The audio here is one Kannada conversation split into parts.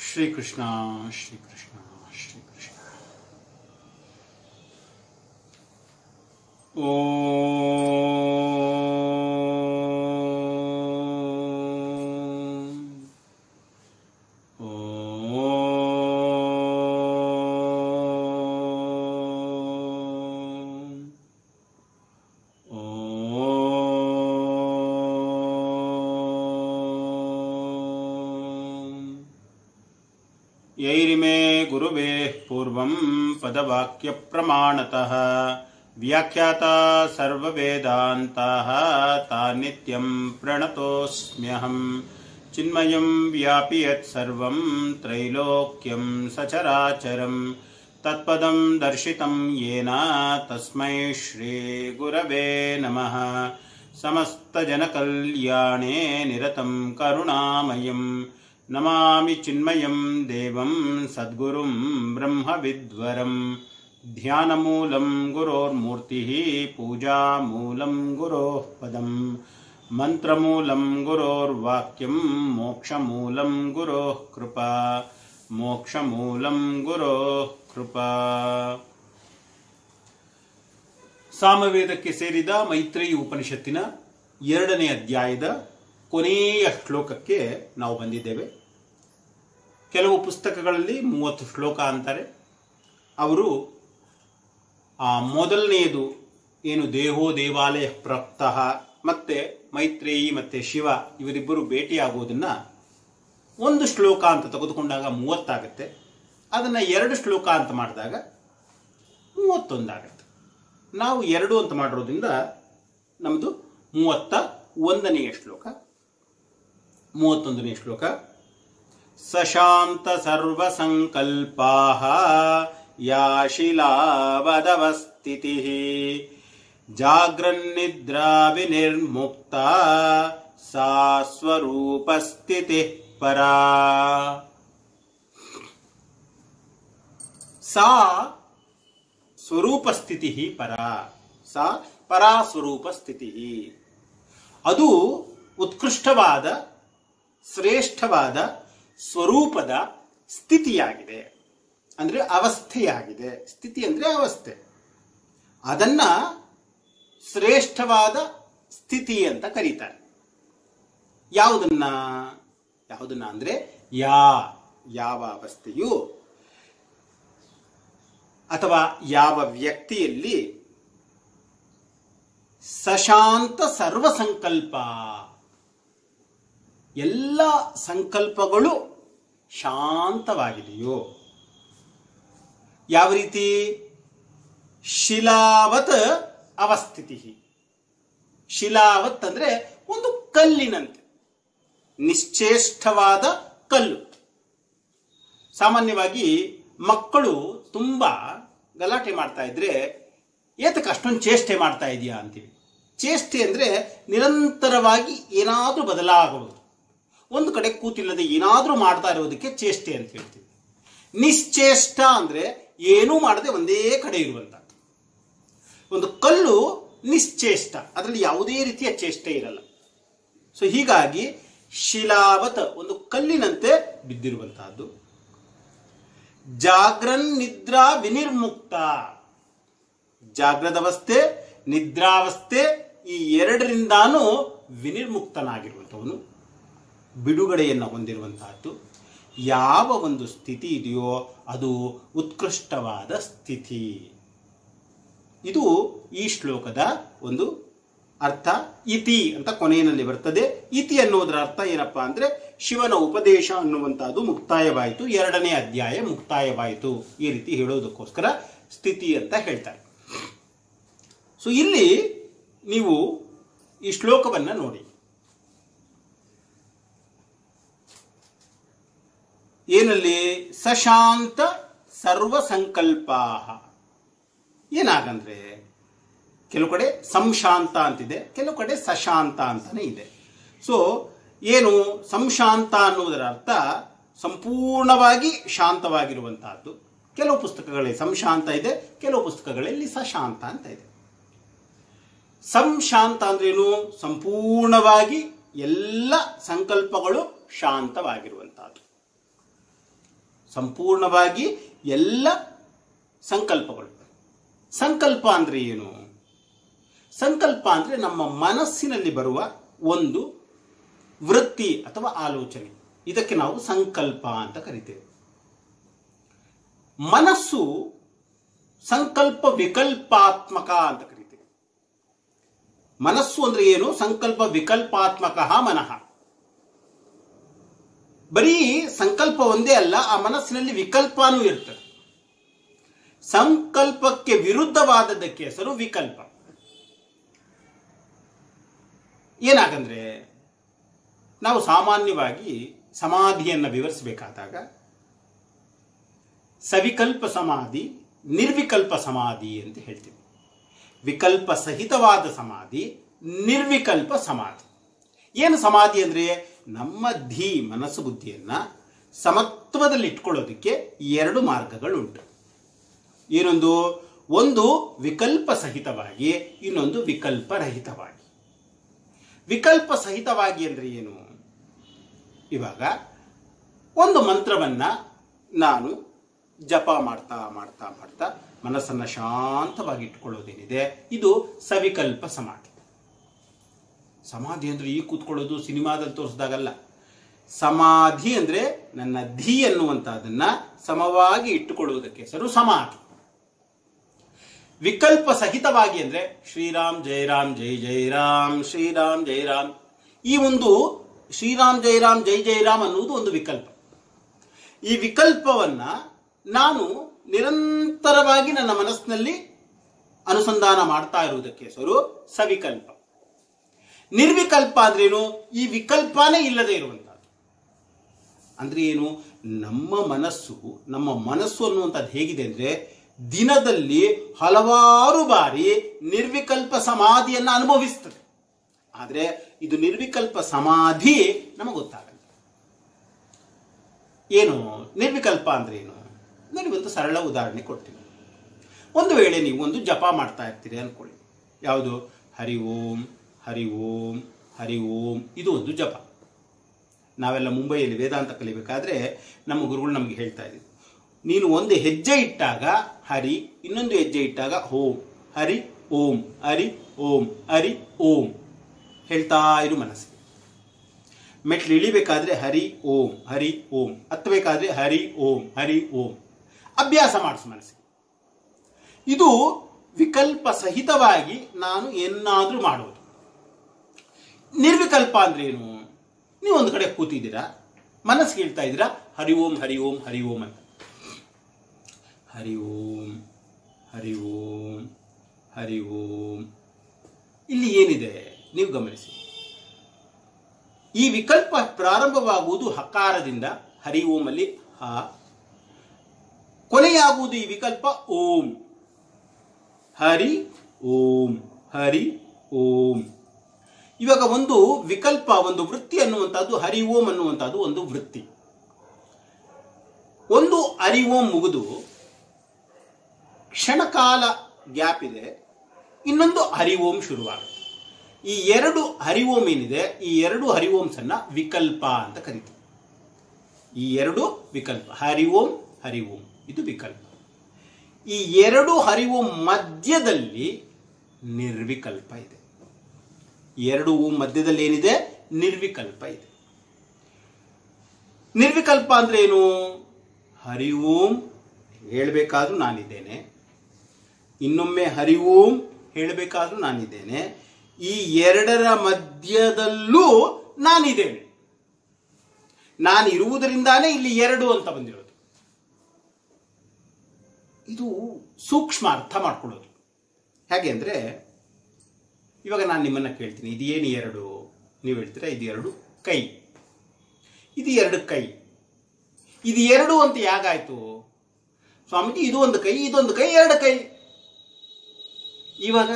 ಶ್ರೀಕೃಷ್ಣ ಶ್ರೀಕೃಷ್ಣ ಶ್ರೀಕೃಷ್ಣ ಓಂ ಓಂ ಓಂ ಯೈರಿಮೇ ಗುರುವೇ ಪೂರ್ವಂ ಪದವಾಕ್ಯಪ್ರಮಾಣತಃ ವ್ಯಾಖ್ಯಾತ ಸರ್ವವೇದಾಂತಾಃ ತಾನಿತ್ಯಂ ಪ್ರಣತೋಸ್ಮ್ಯಹಂ ಚಿನ್ಮಯಂ ವ್ಯಾಪಿ ಯತ್ ಸರ್ವಂ ತ್ರೈಲೋಕ್ಯಂ ಸಚರಾಚರಂ ತತ್ಪದಂ ದರ್ಶಿತಂ ಯೇನ ತಸ್ಮೈ ಶ್ರೀ ಗುರವೇ ನಮಃ ಸಮಸ್ತಜನಕಲ್ಯಾಣೇ ನಿರತಂ ಕರುಣಾಮಯಂ ನಮಾಮಿ ಚಿನ್ಮಯಂ ದೇವಂ ಸದ್ಗುರುಂ ಬ್ರಹ್ಮವಿದ್ವರಂ ಧ್ಯಾನಮೂಲಂ ಗುರೋರ್ಮೂರ್ತಿः ಪೂಜಾಮೂಲಂ ಗುರೋಃ ಪದಂ ಮಂತ್ರಮೂಲಂ ಗುರೋರ್ವಾಕ್ಯಂ ಮೋಕ್ಷಮೂಲಂ ಗುರೋಃ ಕೃಪಾ ಮೋಕ್ಷಮೂಲಂ ಗುರೋಃ ಕೃಪಾ ಸಾಮವೇದಕ್ಕೆ ಸೇರಿದ ಮೈತ್ರೇಯಿ ಉಪನಿಷತ್ತಿನ ಎರಡನೇ ಅಧ್ಯಾಯದ ಕೊನೆಯ ಶ್ಲೋಕಕ್ಕೆ ನಾವು ಬಂದಿದ್ದೇವೆ ಕೆಲವು ಪುಸ್ತಕಗಳಲ್ಲಿ ಮೂವತ್ತು ಶ್ಲೋಕ ಅಂತಾರೆ ಅವರು ಆ ಮೊದಲನೆಯದು ಏನು ದೇಹೋ ದೇವಾಲಯ ಪ್ರಾಪ್ತಃ ಮತ್ತೆ ಮೈತ್ರೇಯಿ ಮತ್ತೆ ಶಿವ ಇವರಿಬ್ಬರು ಭೇಟಿಯಾಗುವುದನ್ನ ಒಂದು ಶ್ಲೋಕ ಅಂತ ತೆಗೆದುಕೊಂಡಾಗ ಮೂವತ್ತಾಗತ್ತೆ ಅದನ್ನ ಎರಡು ಶ್ಲೋಕ ಅಂತ ಮಾಡಿದಾಗ ಮೂವತ್ತೊಂದಾಗತ್ತೆ ನಾವು ಎರಡು ಅಂತ ಮಾಡಿರೋದ್ರಿಂದ ನಮ್ಮದು ಮೂವತ್ತ ಒಂದನೆಯ ಶ್ಲೋಕ ಮೂವತ್ತೊಂದನೆಯ ಶ್ಲೋಕ ಸಶಾಂತ ಸರ್ವ ಸಂಕಲ್ಪಾ ಯಾ ಶಿಲಾವದವಸ್ಥಿತಿ ಜಾಗ್ರನ್ನಿದ್ರಾ ವಿನಿರ್ಮುಕ್ತ ಸಾ ಸ್ವರೂಪಸ್ಥಿತಿ ಪರಾ ಸಾ ಸ್ವರೂಪಸ್ಥಿತಿ ಪರ ಸಾ ಪರಾ ಸ್ವರೂಪಸ್ಥಿತಿ ಅದು ಉತ್ಕೃಷ್ಟವಾದ ಶ್ರೇಷ್ಠವಾದ ಸ್ವರೂಪದ ಸ್ಥಿತಿಯಾಗಿದೆ ಅಂದ್ರೆ ಅವಸ್ಥೆಯಾಗಿದೆ ಸ್ಥಿತಿ ಅಂದ್ರೆ ಅವಸ್ಥೆ ಅದನ್ನ ಶ್ರೇಷ್ಠವಾದ ಸ್ಥಿತಿ ಅಂತ ಕರೀತಾರೆ ಯಾವುದನ್ನ ಯಾವುದನ್ನ ಅಂದ್ರೆ ಯಾ ಯಾವ ಅವಸ್ಥೆಯು ಅಥವಾ ಯಾವ ವ್ಯಕ್ತಿಯಲ್ಲಿ ಸಶಾಂತ ಸರ್ವ ಸಂಕಲ್ಪ ಎಲ್ಲ ಸಂಕಲ್ಪಗಳು ಶಾಂತವಾಗಿದೆಯೋ ಯಾವ ರೀತಿ ಶಿಲಾವತ್ ಅವಸ್ಥಿತಿ ಶಿಲಾವತ್ ಅಂದ್ರೆ ಒಂದು ಕಲ್ಲಿನಂತೆ ನಿಶ್ಚೇಷ್ಟವಾದ ಕಲ್ಲು ಸಾಮಾನ್ಯವಾಗಿ ಮಕ್ಕಳು ತುಂಬಾ ಗಲಾಟೆ ಮಾಡ್ತಾ ಇದ್ರೆ ಏತಕ್ಕೆ ಅಷ್ಟೊಂದು ಚೇಷ್ಟೆ ಮಾಡ್ತಾ ಇದೆಯಾ ಅಂತೀವಿ ಚೇಷ್ಟೆ ಅಂದ್ರೆ ನಿರಂತರವಾಗಿ ಏನಾದರೂ ಬದಲಾಗುವುದು ಒಂದು ಕಡೆ ಕೂತಿಲ್ಲದೆ ಏನಾದರೂ ಮಾಡ್ತಾ ಇರೋದಕ್ಕೆ ಚೇಷ್ಟೆ ಅಂತ ಹೇಳ್ತೀವಿ ನಿಶ್ಚೇಷ್ಟ ಅಂದ್ರೆ ಏನೂ ಮಾಡದೆ ಒಂದೇ ಕಡೆ ಇರುವಂತ ಒಂದು ಕಲ್ಲು ನಿಶ್ಚೇಷ್ಟ ಅದರಲ್ಲಿ ಯಾವುದೇ ರೀತಿಯ ಚೇಷ್ಟೆ ಇರಲ್ಲ ಸೊ ಹೀಗಾಗಿ ಶಿಲಾವತ ಒಂದು ಕಲ್ಲಿನಂತೆ ಬಿದ್ದಿರುವಂತಹದ್ದು ಜಾಗ್ರನ್ ನಿದ್ರಾ ವಿನಿರ್ಮುಕ್ತ ಜಾಗ್ರದವಸ್ಥೆ ನಿದ್ರಾವಸ್ಥೆ ಈ ಎರಡರಿಂದಾನು ವಿನಿರ್ಮುಕ್ತನಾಗಿರುವಂಥವನು ಬಿಡುಗಡೆಯನ್ನು ಹೊಂದಿರುವಂತಹದ್ದು ಯಾವ ಒಂದು ಸ್ಥಿತಿ ಇದೆಯೋ ಅದು ಉತ್ಕೃಷ್ಟವಾದ ಸ್ಥಿತಿ ಇದು ಈ ಶ್ಲೋಕದ ಒಂದು ಅರ್ಥ ಇತಿ ಅಂತ ಕೊನೆಯಲ್ಲಿ ಬರ್ತದೆ ಇತಿ ಅನ್ನೋದರ ಅರ್ಥ ಏನಪ್ಪಾ ಅಂದ್ರೆ ಶಿವನ ಉಪದೇಶ ಅನ್ನುವಂತಹದ್ದು ಮುಕ್ತಾಯವಾಯಿತು ಎರಡನೇ ಅಧ್ಯಾಯ ಮುಕ್ತಾಯವಾಯಿತು ಈ ರೀತಿ ಹೇಳೋದಕ್ಕೋಸ್ಕರ ಸ್ಥಿತಿ ಅಂತ ಹೇಳ್ತಾರೆ ಸೊ ಇಲ್ಲಿ ನೀವು ಈ ಶ್ಲೋಕವನ್ನ ನೋಡಿ ಏನಲ್ಲಿ ಸಶಾಂತ ಸರ್ವ ಸಂಕಲ್ಪಾ ಏನಾಗಂದ್ರೆ ಕೆಲವು ಕಡೆ ಸಂಶಾಂತ ಅಂತಿದೆ ಕೆಲವು ಕಡೆ ಸಶಾಂತ ಅಂತಾನೆ ಇದೆ ಸೊ ಏನು ಸಂಶಾಂತ ಅನ್ನುವುದರ ಅರ್ಥ ಸಂಪೂರ್ಣವಾಗಿ ಶಾಂತವಾಗಿರುವಂತಹದ್ದು ಕೆಲವು ಪುಸ್ತಕಗಳಲ್ಲಿ ಸಂಶಾಂತ ಇದೆ ಕೆಲವು ಪುಸ್ತಕಗಳಲ್ಲಿ ಸಶಾಂತ ಅಂತ ಇದೆ ಸಂಶಾಂತ ಅಂದ್ರೇನು ಸಂಪೂರ್ಣವಾಗಿ ಎಲ್ಲ ಸಂಕಲ್ಪಗಳು ಶಾಂತವಾಗಿರುವಂತಹದ್ದು ಸಂಪೂರ್ಣವಾಗಿ ಎಲ್ಲ ಸಂಕಲ್ಪಗಳು ಸಂಕಲ್ಪ ಅಂದ್ರೆ ಏನು ಸಂಕಲ್ಪ ಅಂದ್ರೆ ನಮ್ಮ ಮನಸ್ಸಿನಲ್ಲಿ ಬರುವ ಒಂದು ವೃತ್ತಿ ಅಥವಾ ಆಲೋಚನೆ ಇದಕ್ಕೆ ನಾವು ಸಂಕಲ್ಪ ಅಂತ ಕರಿತೇವೆ ಮನಸ್ಸು ಸಂಕಲ್ಪ ವಿಕಲ್ಪಾತ್ಮಕ ಅಂತ ಕರಿತೇವೆ ಮನಸ್ಸು ಅಂದ್ರೆ ಏನು ಸಂಕಲ್ಪ ವಿಕಲ್ಪಾತ್ಮಕ ಮನಃ ಬರೀ ಸಂಕಲ್ಪ ಒಂದೇ ಅಲ್ಲ ಆ ಮನಸ್ಸಿನಲ್ಲಿ ವಿಕಲ್ಪನೂ ಇರ್ತದೆ ಸಂಕಲ್ಪಕ್ಕೆ ವಿರುದ್ಧವಾದದ್ದಕ್ಕೆ ಹೆಸರು ವಿಕಲ್ಪ ಏನಾಗಂದ್ರೆ ನಾವು ಸಾಮಾನ್ಯವಾಗಿ ಸಮಾಧಿಯನ್ನು ವಿವರಿಸಬೇಕಾದಾಗ ಸವಿಕಲ್ಪ ಸಮಾಧಿ ನಿರ್ವಿಕಲ್ಪ ಸಮಾಧಿ ಅಂತ ಹೇಳ್ತೀವಿ ವಿಕಲ್ಪ ಸಹಿತವಾದ ಸಮಾಧಿ ನಿರ್ವಿಕಲ್ಪ ಸಮಾಧಿ ಏನು ಸಮಾಧಿ ಅಂದ್ರೆ ನಮ್ಮ ಧೀ ಮನಸ್ಸು ಬುದ್ಧಿಯನ್ನ ಸಮತ್ವದಲ್ಲಿ ಇಟ್ಕೊಳ್ಳೋದಕ್ಕೆ ಎರಡು ಮಾರ್ಗಗಳುಂಟು ಏನೊಂದು ಒಂದು ವಿಕಲ್ಪ ಸಹಿತವಾಗಿ ಇನ್ನೊಂದು ವಿಕಲ್ಪ ರಹಿತವಾಗಿ ವಿಕಲ್ಪ ಸಹಿತವಾಗಿ ಅಂದ್ರೆ ಏನು ಇವಾಗ ಒಂದು ಮಂತ್ರವನ್ನ ನಾನು ಜಪ ಮಾಡ್ತಾ ಮಾಡ್ತಾ ಮಾಡ್ತಾ ಮನಸ್ಸನ್ನ ಶಾಂತವಾಗಿ ಇಟ್ಕೊಳ್ಳೋದೇನಿದೆ ಇದು ಸವಿಕಲ್ಪ ಸಮಾಧಿ ಸಮಾಧಿ ಅಂದ್ರೆ ಈ ಕೂತ್ಕೊಳ್ಳೋದು ಸಿನಿಮಾದಲ್ಲಿ ತೋರಿಸಿದಾಗಲ್ಲ ಸಮಾಧಿ ಅಂದ್ರೆ ನನ್ನ ಧಿ ಅನ್ನುವಂತಹದನ್ನ ಸಮವಾಗಿ ಇಟ್ಟುಕೊಳ್ಳುವುದಕ್ಕೆ ಹೆಸರು ಸಮಾಧಿ ವಿಕಲ್ಪ ಸಹಿತವಾಗಿ ಅಂದ್ರೆ ಶ್ರೀರಾಮ್ ಜಯರಾಮ್ ಜೈ ಜಯರಾಮ್ ಶ್ರೀರಾಮ್ ಜಯರಾಮ್ ಈ ಒಂದು ಶ್ರೀರಾಮ್ ಜಯರಾಮ್ ಜೈ ಜಯರಾಮ್ ಅನ್ನುವುದು ಒಂದು ವಿಕಲ್ಪ ಈ ವಿಕಲ್ಪವನ್ನ ನಾನು ನಿರಂತರವಾಗಿ ನನ್ನ ಮನಸ್ಸಿನಲ್ಲಿ ಅನುಸಂಧಾನ ಮಾಡ್ತಾ ಇರುವುದಕ್ಕೆ ಹೆಸರು ಸವಿಕಲ್ಪ ನಿರ್ವಿಕಲ್ಪ ಅಂದ್ರೇನು ಈ ವಿಕಲ್ಪನೇ ಇಲ್ಲದೆ ಇರುವಂತಹದ್ದು ಅಂದ್ರೆ ಏನು ನಮ್ಮ ಮನಸ್ಸು ನಮ್ಮ ಮನಸ್ಸು ಅನ್ನುವಂಥದ್ದು ಹೇಗಿದೆ ಅಂದ್ರೆ ದಿನದಲ್ಲಿ ಹಲವಾರು ಬಾರಿ ನಿರ್ವಿಕಲ್ಪ ಸಮಾಧಿಯನ್ನು ಅನುಭವಿಸ್ತದೆ ಆದರೆ ಇದು ನಿರ್ವಿಕಲ್ಪ ಸಮಾಧಿ ನಮಗೆ ಗೊತ್ತಾಗಲ್ಲ ಏನು ನಿರ್ವಿಕಲ್ಪ ಅಂದ್ರೆ ಏನು ನೋಡಿ ಒಂದು ಸರಳ ಉದಾಹರಣೆ ಕೊಡ್ತೀನಿ ಒಂದು ವೇಳೆ ನೀವು ಒಂದು ಜಪ ಮಾಡ್ತಾ ಇರ್ತೀರಿ ಅನ್ಕೊಳ್ಳಿ ಯಾವುದು ಹರಿ ಓಂ ಹರಿ ಓಂ ಹರಿ ಓಂ ಇದು ಒಂದು ಜಪ ನಾವೆಲ್ಲ ಮುಂಬೈಯಲ್ಲಿ ವೇದಾಂತ ಕಲಿಬೇಕಾದ್ರೆ ನಮ್ಮ ಗುರುಗಳು ನಮಗೆ ಹೇಳ್ತಾ ಇದ್ರು ನೀನು ಒಂದು ಹೆಜ್ಜೆ ಇಟ್ಟಾಗ ಹರಿ ಇನ್ನೊಂದು ಹೆಜ್ಜೆ ಇಟ್ಟಾಗ ಓಂ ಹರಿ ಓಂ ಹರಿ ಓಂ ಹರಿ ಓಂ ಹೇಳ್ತಾ ಇರು ಮನಸ್ಸಿಗೆ ಮೆಟ್ಲು ಇಳಿಬೇಕಾದ್ರೆ ಹರಿ ಓಂ ಹರಿ ಓಂ ಹತ್ತಬೇಕಾದ್ರೆ ಹರಿ ಓಂ ಹರಿ ಓಂ ಅಭ್ಯಾಸ ಮಾಡಿಸು ಮನಸ್ಸಿಗೆ ಇದು ವಿಕಲ್ಪ ಸಹಿತವಾಗಿ ನಾನು ಏನಾದ್ರೂ ಮಾಡುವುದು ನಿರ್ವಿಕಲ್ಪ ಅಂದ್ರೆ ಏನು ನೀವು ಒಂದು ಕಡೆ ಕೂತಿದ್ದೀರಾ ಮನಸ್ಸು ಹೇಳ್ತಾ ಇದ್ದೀರಾ ಹರಿ ಓಂ ಹರಿ ಓಂ ಹರಿ ಓಂ ಅಂತ ಹರಿ ಓಂ ಹರಿ ಓಂ ಹರಿ ಓಂ ಇಲ್ಲಿ ಏನಿದೆ ನೀವು ಗಮನಿಸಿ ಈ ವಿಕಲ್ಪ ಪ್ರಾರಂಭವಾಗುವುದು ಹಕಾರದಿಂದ ಹರಿ ಓಂ ಅಲ್ಲಿ ಹ ಕೊನೆಯಾಗುವುದು ಈ ವಿಕಲ್ಪ ಓಂ ಹರಿ ಓಂ ಹರಿ ಓಂ ಇವಾಗ ಒಂದು ವಿಕಲ್ಪ ಒಂದು ವೃತ್ತಿ ಅನ್ನುವಂಥದ್ದು ಹರಿ ಓಂ ಅನ್ನುವಂಥದ್ದು ಒಂದು ವೃತ್ತಿ ಒಂದು ಹರಿ ಓಂ ಮುಗಿದು ಕ್ಷಣಕಾಲ ಗ್ಯಾಪ್ ಇದೆ ಇನ್ನೊಂದು ಹರಿ ಓಂ ಶುರುವಾಗುತ್ತೆ ಈ ಎರಡು ಹರಿ ಓಂ ಏನಿದೆ ಈ ಎರಡು ಹರಿ ಓಂಸ್ ಅನ್ನ ವಿಕಲ್ಪ ಅಂತ ಕರಿತೀವಿ ಈ ಎರಡು ವಿಕಲ್ಪ ಹರಿ ಓಂ ಹರಿ ಓಂ ಇದು ವಿಕಲ್ಪ ಈ ಎರಡು ಹರಿ ಓಂ ಮಧ್ಯದಲ್ಲಿ ನಿರ್ವಿಕಲ್ಪ ಇದೆ ಎರಡು ಓಂ ಮಧ್ಯದಲ್ಲಿ ಏನಿದೆ ನಿರ್ವಿಕಲ್ಪ ಇದೆ ನಿರ್ವಿಕಲ್ಪ ಅಂದ್ರೆ ಏನು ಹರಿ ಓಂ ಹೇಳಬೇಕಾದ್ರೂ ನಾನಿದ್ದೇನೆ ಇನ್ನೊಮ್ಮೆ ಹರಿ ಓಂ ಹೇಳಬೇಕಾದ್ರೂ ನಾನಿದ್ದೇನೆ ಈ ಎರಡರ ಮಧ್ಯದಲ್ಲೂ ನಾನಿದ್ದೇನೆ ನಾನು ಇರುವುದರಿಂದಾನೇ ಇಲ್ಲಿ ಎರಡು ಅಂತ ಬಂದಿರೋದು ಇದು ಸೂಕ್ಷ್ಮ ಅರ್ಥ ಮಾಡ್ಕೊಳ್ಳೋದು ಹೇಗೆ ಅಂದ್ರೆ ಇವಾಗ ನಾನು ನಿಮ್ಮನ್ನ ಕೇಳ್ತೀನಿ ಇದು ಏನು ಎರಡು ನೀವು ಹೇಳ್ತೀರಾ ಇದು ಎರಡು ಕೈ ಇದು ಎರಡು ಕೈ ಇದು ಎರಡು ಅಂತ ಯಾಗಾಯ್ತು ಸ್ವಾಮೀಜಿ ಇದು ಒಂದು ಕೈ ಇದೊಂದು ಕೈ ಎರಡು ಕೈ ಇವಾಗ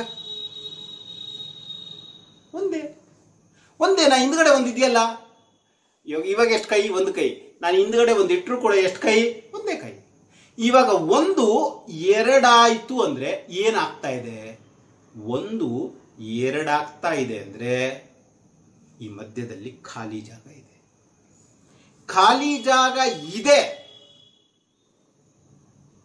ಒಂದೇ ಒಂದೇ ನಾ ಹಿಂದ್ಗಡೆ ಒಂದು ಇದೆಯಲ್ಲ ಇವಾಗ ಇವಾಗ ಎಷ್ಟು ಕೈ ಒಂದು ಕೈ ನಾನು ಹಿಂದ್ಗಡೆ ಒಂದು ಇಟ್ಟರು ಕೂಡ ಎಷ್ಟು ಕೈ ಒಂದೇ ಕೈ ಇವಾಗ ಒಂದು ಎರಡಾಯ್ತು ಅಂದ್ರೆ ಏನಾಗ್ತಾ ಇದೆ ಒಂದು ಎರಡಾಗ್ತಾ ಇದೆ ಅಂದ್ರೆ ಈ ಮಧ್ಯದಲ್ಲಿ ಖಾಲಿ ಜಾಗ ಇದೆ ಖಾಲಿ ಜಾಗ ಇದೆ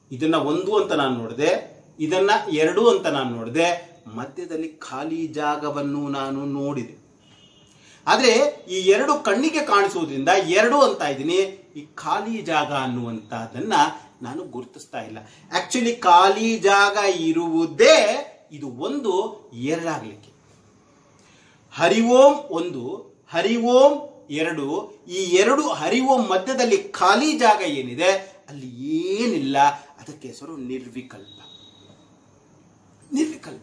ಇದನ್ನ ಒಂದು ಅಂತ ನಾನು ನೋಡಿದೆ ಇದನ್ನ ಎರಡು ಅಂತ ನಾನು ನೋಡಿದೆ ಮಧ್ಯದಲ್ಲಿ ಖಾಲಿ ಜಾಗವನ್ನು ನಾನು ನೋಡಿದೆ ಆದ್ರೆ ಈ ಎರಡು ಕಣ್ಣಿಗೆ ಕಾಣಿಸುವುದರಿಂದ ಎರಡು ಅಂತ ಇದ್ದೀನಿ ಈ ಖಾಲಿ ಜಾಗ ಅನ್ನುವಂತಹದನ್ನ ನಾನು ಗುರುತಿಸ್ತಾ ಇಲ್ಲ ಆಕ್ಚುಲಿ ಖಾಲಿ ಜಾಗ ಇರುವುದೇ ಇದು ಒಂದು ಎರಡಾಗ್ಲಿಕ್ಕೆ ಹರಿಓಂ ಒಂದು ಹರಿಓಂ ಎರಡು ಈ ಎರಡು ಹರಿಓಂ ಮಧ್ಯದಲ್ಲಿ ಖಾಲಿ ಜಾಗ ಏನಿದೆ ಅಲ್ಲಿ ಏನಿಲ್ಲ ಅದಕ್ಕೆ ಹೆಸರು ನಿರ್ವಿಕಲ್ಪ ನಿರ್ವಿಕಲ್ಪ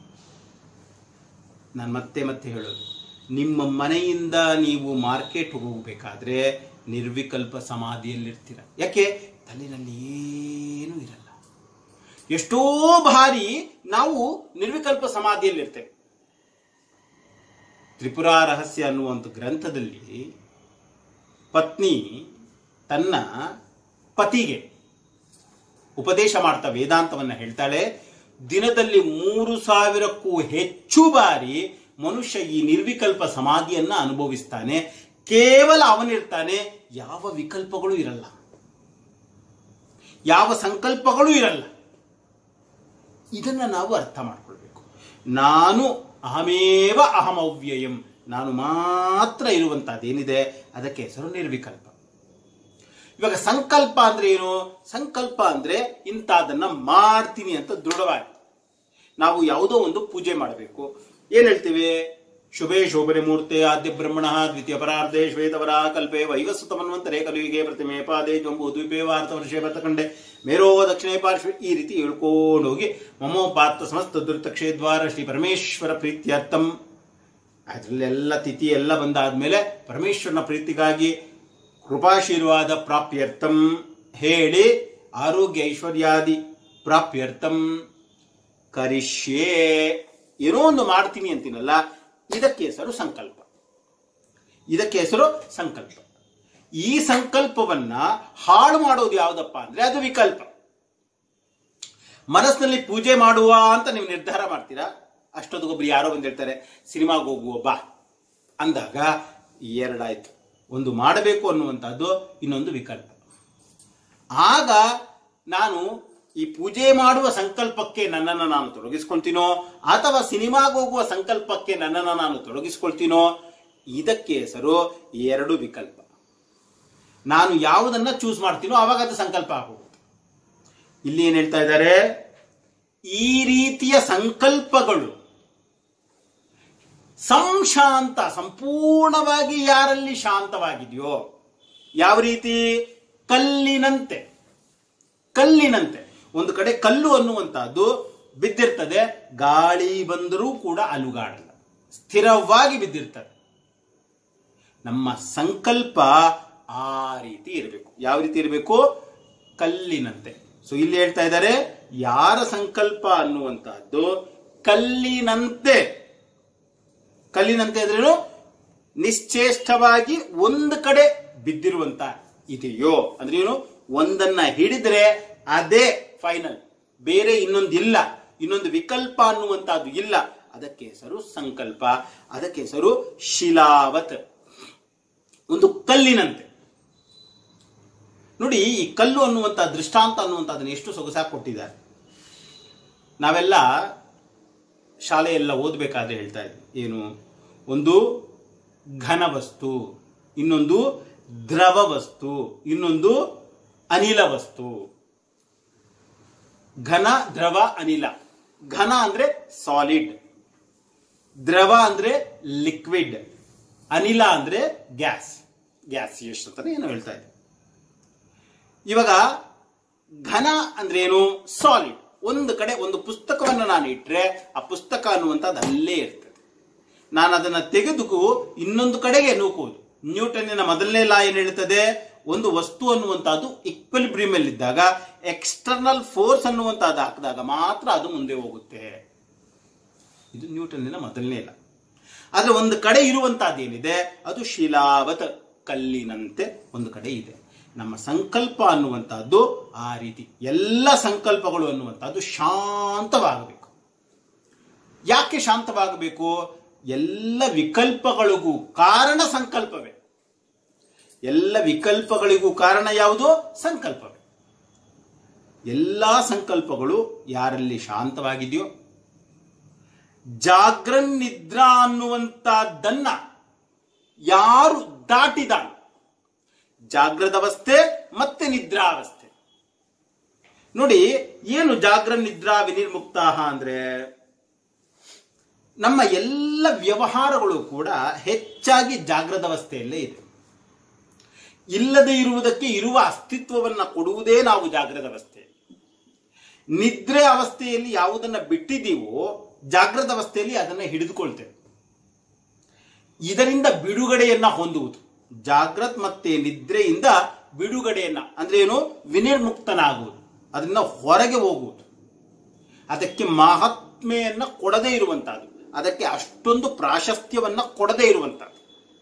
ನಾನು ಮತ್ತೆ ಮತ್ತೆ ಹೇಳೋದು ನಿಮ್ಮ ಮನೆಯಿಂದ ನೀವು ಮಾರ್ಕೆಟ್ ಹೋಗಬೇಕಾದ್ರೆ ನಿರ್ವಿಕಲ್ಪ ಸಮಾಧಿಯಲ್ಲಿರ್ತೀರ ಯಾಕೆ ತಲೆನಲ್ಲಿ ಏನೂ ಇರಲ್ಲ ಎಷ್ಟೋ ಬಾರಿ ನಾವು ನಿರ್ವಿಕಲ್ಪ ಸಮಾಧಿಯಲ್ಲಿರ್ತೇವೆ ತ್ರಿಪುರಾ ರಹಸ್ಯ ಅನ್ನುವಂಥ ಗ್ರಂಥದಲ್ಲಿ ಪತ್ನಿ ತನ್ನ ಪತಿಗೆ ಉಪದೇಶ ಮಾಡ್ತಾ ವೇದಾಂತವನ್ನ ಹೇಳ್ತಾಳೆ ದಿನದಲ್ಲಿ ಮೂರು ಸಾವಿರಕ್ಕೂ ಹೆಚ್ಚು ಬಾರಿ ಮನುಷ್ಯ ಈ ನಿರ್ವಿಕಲ್ಪ ಸಮಾಧಿಯನ್ನ ಅನುಭವಿಸ್ತಾನೆ ಕೇವಲ ಅವನಿರ್ತಾನೆ ಯಾವ ವಿಕಲ್ಪಗಳು ಇರಲ್ಲ ಯಾವ ಸಂಕಲ್ಪಗಳು ಇರಲ್ಲ ಇದನ್ನ ನಾವು ಅರ್ಥ ಮಾಡ್ಕೊಳ್ಬೇಕು ನಾನು ಅಹಮೇವ ಅಹಮವ್ಯಯಂ ನಾನು ಮಾತ್ರ ಇರುವಂತಹದ್ದೇನಿದೆ ಅದಕ್ಕೆ ಹೆಸರು ನಿರ್ವಿಕಲ್ಪ ಇವಾಗ ಸಂಕಲ್ಪ ಅಂದ್ರೆ ಏನು ಸಂಕಲ್ಪ ಅಂದ್ರೆ ಇಂಥದನ್ನ ಮಾಡ್ತೀನಿ ಅಂತ ದೃಢವಾಗಿ ನಾವು ಯಾವುದೋ ಒಂದು ಪೂಜೆ ಮಾಡಬೇಕು ಏನ್ ಹೇಳ್ತೀವಿ ಶುಭೆ ಶೋಭನೆ ಮೂರ್ತೆ ಆದ್ಯ ಬ್ರಹ್ಮಣ ದ್ವಿತೀಯ ಪರಾರ್ಧೆ ಶ್ವೇತವರ ಕಲ್ಪೆ ವೈವಸ್ವತ ಮನ್ವಂತರೆ ಕಲುವಿಗೆ ಪ್ರತಿಮೆ ಪಾದೆ ಜಂಬು ದ್ವೀಪೇ ವಾರ್ತ ವರ್ಷೆ ಬರ್ತಕಂಡೆ ಮೇರೋ ದಕ್ಷಿಣೆ ಪಾರ್ಶ್ವ ಈ ರೀತಿ ಹೇಳ್ಕೊಂಡು ಹೋಗಿ ಮಮೋಪಾತ್ತ ಸಮಸ್ತ ದುರಿತಕ್ಷೇದ್ವಾರ ಶ್ರೀ ಪರಮೇಶ್ವರ ಪ್ರೀತ್ಯರ್ಥಂ ಅದರಲ್ಲೆಲ್ಲ ತಿಥಿ ಎಲ್ಲ ಬಂದಾದ್ಮೇಲೆ ಪರಮೇಶ್ವರನ ಪ್ರೀತಿಗಾಗಿ ಕೃಪಾಶೀರ್ವಾದ ಪ್ರಾಪ್ಯರ್ಥಂ ಹೇಳಿ ಆರೋಗ್ಯ ಐಶ್ವರ್ಯಾದಿ ಪ್ರಾಪ್ಯರ್ಥಂ ಕರಿಷ್ಯೇ ಏನೋ ಒಂದು ಮಾಡ್ತೀನಿ ಅಂತೀನಲ್ಲ ಇದಕ್ಕೆ ಹೆಸರು ಸಂಕಲ್ಪ ಇದಕ್ಕೆ ಹೆಸರು ಸಂಕಲ್ಪ ಈ ಸಂಕಲ್ಪವನ್ನ ಹಾಳು ಮಾಡೋದು ಯಾವುದಪ್ಪ ಅಂದ್ರೆ ಅದು ವಿಕಲ್ಪ ಮನಸ್ಸಿನಲ್ಲಿ ಪೂಜೆ ಮಾಡುವ ಅಂತ ನೀವು ನಿರ್ಧಾರ ಮಾಡ್ತೀರಾ ಅಷ್ಟೊತ್ತಿಗೊಬ್ರು ಯಾರೋ ಬಂದಿರ್ತಾರೆ ಸಿನಿಮಾಗೆ ಹೋಗುವ ಬಾ ಅಂದಾಗ ಎರಡಾಯ್ತು ಒಂದು ಮಾಡಬೇಕು ಅನ್ನುವಂಥದ್ದು ಇನ್ನೊಂದು ವಿಕಲ್ಪ ಆಗ ನಾನು ಈ ಪೂಜೆ ಮಾಡುವ ಸಂಕಲ್ಪಕ್ಕೆ ನನ್ನನ್ನು ನಾನು ತೊಡಗಿಸ್ಕೊಳ್ತೀನೋ ಅಥವಾ ಸಿನಿಮಾಗೆ ಹೋಗುವ ಸಂಕಲ್ಪಕ್ಕೆ ನನ್ನನ್ನು ನಾನು ತೊಡಗಿಸ್ಕೊಳ್ತೀನೋ ಇದಕ್ಕೆ ಹೆಸರು ಎರಡು ವಿಕಲ್ಪ ನಾನು ಯಾವುದನ್ನ ಚೂಸ್ ಮಾಡ್ತೀನೋ ಆವಾಗ ಅದು ಸಂಕಲ್ಪ ಆಗೋಗುತ್ತೆ ಇಲ್ಲಿ ಏನ್ ಹೇಳ್ತಾ ಇದ್ದಾರೆ ಈ ರೀತಿಯ ಸಂಕಲ್ಪಗಳು ಸಂಶಾಂತ ಸಂಪೂರ್ಣವಾಗಿ ಯಾರಲ್ಲಿ ಶಾಂತವಾಗಿದೆಯೋ ಯಾವ ರೀತಿ ಕಲ್ಲಿನಂತೆ ಕಲ್ಲಿನಂತೆ ಒಂದು ಕಡೆ ಕಲ್ಲು ಅನ್ನುವಂತಹದ್ದು ಬಿದ್ದಿರ್ತದೆ ಗಾಳಿ ಬಂದರೂ ಕೂಡ ಅಲುಗಾಡಲ್ಲ ಸ್ಥಿರವಾಗಿ ಬಿದ್ದಿರ್ತದೆ ನಮ್ಮ ಸಂಕಲ್ಪ ಆ ರೀತಿ ಇರಬೇಕು ಯಾವ ರೀತಿ ಇರಬೇಕು ಕಲ್ಲಿನಂತೆ ಸೊ ಇಲ್ಲಿ ಹೇಳ್ತಾ ಇದ್ದಾರೆ ಯಾರ ಸಂಕಲ್ಪ ಅನ್ನುವಂತಹದ್ದು ಕಲ್ಲಿನಂತೆ ಕಲ್ಲಿನಂತೆ ಅಂದ್ರೇನು ನಿಶ್ಚೇಷ್ಟವಾಗಿ ಒಂದು ಕಡೆ ಬಿದ್ದಿರುವಂತ ಇದೆಯೋ ಅಂದ್ರೆ ಏನು ಒಂದನ್ನ ಹಿಡಿದ್ರೆ ಅದೇ ಫೈನಲ್ ಬೇರೆ ಇನ್ನೊಂದಿಲ್ಲ ಇನ್ನೊಂದು ವಿಕಲ್ಪ ಅನ್ನುವಂತಹದ್ದು ಇಲ್ಲ ಅದಕ್ಕೆ ಹೆಸರು ಸಂಕಲ್ಪ ಅದಕ್ಕೆ ಹೆಸರು ಶಿಲಾವತ್ ಒಂದು ಕಲ್ಲಿನಂತೆ ನೋಡಿ ಈ ಕಲ್ಲು ಅನ್ನುವಂಥ ದೃಷ್ಟಾಂತ ಅನ್ನುವಂಥದ್ದನ್ನು ಎಷ್ಟು ಸೊಗಸಾಗಿ ಕೊಟ್ಟಿದ್ದಾರೆ ನಾವೆಲ್ಲ ಶಾಲೆಯೆಲ್ಲ ಓದಬೇಕಾದ್ರೆ ಹೇಳ್ತಾ ಇದ್ವಿ ಏನು ಒಂದು ಘನ ವಸ್ತು ಇನ್ನೊಂದು ದ್ರವ ವಸ್ತು ಇನ್ನೊಂದು ಅನಿಲ ವಸ್ತು ಘನ ದ್ರವ ಅನಿಲ ಘನ ಅಂದ್ರೆ ಸಾಲಿಡ್ ದ್ರವ ಅಂದ್ರೆ ಲಿಕ್ವಿಡ್ ಅನಿಲ ಅಂದ್ರೆ ಗ್ಯಾಸ್ ಗ್ಯಾಸಿಯಸ್ ಅಂತಾನೆ ಏನೋ ಹೇಳ್ತಾ ಇದೆ ಇವಾಗ ಘನ ಅಂದ್ರೆ ಏನು ಸಾಲಿಡ್ ಒಂದು ಕಡೆ ಒಂದು ಪುಸ್ತಕವನ್ನು ನಾನು ಇಟ್ಟರೆ ಆ ಪುಸ್ತಕ ಅನ್ನುವಂಥದ್ದು ಅಲ್ಲೇ ಇರ್ತದೆ ನಾನು ಅದನ್ನ ತೆಗೆದು ಇನ್ನೊಂದು ಕಡೆಗೆ ನೂಕುವುದು ನ್ಯೂಟನ್ನಿನ ಮೊದಲನೇ ಲಾ ಏನ್ ಹೇಳ್ತದೆ ಒಂದು ವಸ್ತು ಅನ್ನುವಂಥದ್ದು ಇಕ್ವಲಿಬ್ರಿಯಮ್ ಅಲ್ಲಿ ಇದ್ದಾಗ ಎಕ್ಸ್ಟರ್ನಲ್ ಫೋರ್ಸ್ ಅನ್ನುವಂಥದ್ದು ಹಾಕಿದಾಗ ಮಾತ್ರ ಅದು ಮುಂದೆ ಹೋಗುತ್ತೆ ಇದು ನ್ಯೂಟನ್ನಿನ ಮೊದಲನೇ ಲಾ ಆದ್ರೆ ಒಂದು ಕಡೆ ಇರುವಂತಹದ್ದು ಏನಿದೆ ಅದು ಶಿಲಾವತ ಕಲ್ಲಿನಂತೆ ಒಂದು ಕಡೆ ಇದೆ ನಮ್ಮ ಸಂಕಲ್ಪ ಅನ್ನುವಂಥದ್ದು ಆ ರೀತಿ ಎಲ್ಲ ಸಂಕಲ್ಪಗಳು ಅನ್ನುವಂಥದ್ದು ಶಾಂತವಾಗಬೇಕು ಯಾಕೆ ಶಾಂತವಾಗಬೇಕು ಎಲ್ಲ ವಿಕಲ್ಪಗಳಿಗೂ ಕಾರಣ ಸಂಕಲ್ಪವೇ ಎಲ್ಲ ವಿಕಲ್ಪಗಳಿಗೂ ಕಾರಣ ಯಾವುದು ಸಂಕಲ್ಪವೇ ಎಲ್ಲ ಸಂಕಲ್ಪಗಳು ಯಾರಲ್ಲಿ ಶಾಂತವಾಗಿದೆಯೋ ಜಾಗ್ರನ್ ನಿದ್ರಾ ಅನ್ನುವಂತಹದ್ದನ್ನ ಯಾರು ದಾಟಿದ ಜಾಗ್ರದ ಅವಸ್ಥೆ ಮತ್ತೆ ನಿದ್ರಾವಸ್ಥೆ ನೋಡಿ ಏನು ಜಾಗ್ರ ನಿದ್ರಾ ವಿನಿರ್ಮುಕ್ತ ಅಂದ್ರೆ ನಮ್ಮ ಎಲ್ಲ ವ್ಯವಹಾರಗಳು ಕೂಡ ಹೆಚ್ಚಾಗಿ ಜಾಗ್ರದ ಅವಸ್ಥೆಯಲ್ಲೇ ಇದೆ ಇಲ್ಲದೆ ಇರುವುದಕ್ಕೆ ಇರುವ ಅಸ್ತಿತ್ವವನ್ನು ಕೊಡುವುದೇ ನಾವು ಜಾಗ್ರದ ಅವಸ್ಥೆ ನಿದ್ರೆ ಅವಸ್ಥೆಯಲ್ಲಿ ಯಾವುದನ್ನ ಬಿಟ್ಟಿದ್ದೀವೋ ಜಾಗ್ರದ ಅವಸ್ಥೆಯಲ್ಲಿ ಅದನ್ನು ಹಿಡಿದುಕೊಳ್ತೇವೆ ಇದರಿಂದ ಬಿಡುಗಡೆಯನ್ನ ಹೊಂದುವುದು ಜಾಗ್ರತ್ ಮತ್ತೆ ನಿದ್ರೆಯಿಂದ ಬಿಡುಗಡೆಯನ್ನ ಅಂದ್ರೆ ಏನು ವಿನಿರ್ಮುಕ್ತನಾಗುವುದು ಅದರಿಂದ ಹೊರಗೆ ಹೋಗುವುದು ಅದಕ್ಕೆ ಮಹಾತ್ಮೆಯನ್ನ ಕೊಡದೇ ಇರುವಂತಹದ್ದು ಅದಕ್ಕೆ ಅಷ್ಟೊಂದು ಪ್ರಾಶಸ್ತ್ಯವನ್ನ ಕೊಡದೇ ಇರುವಂತಹದ್ದು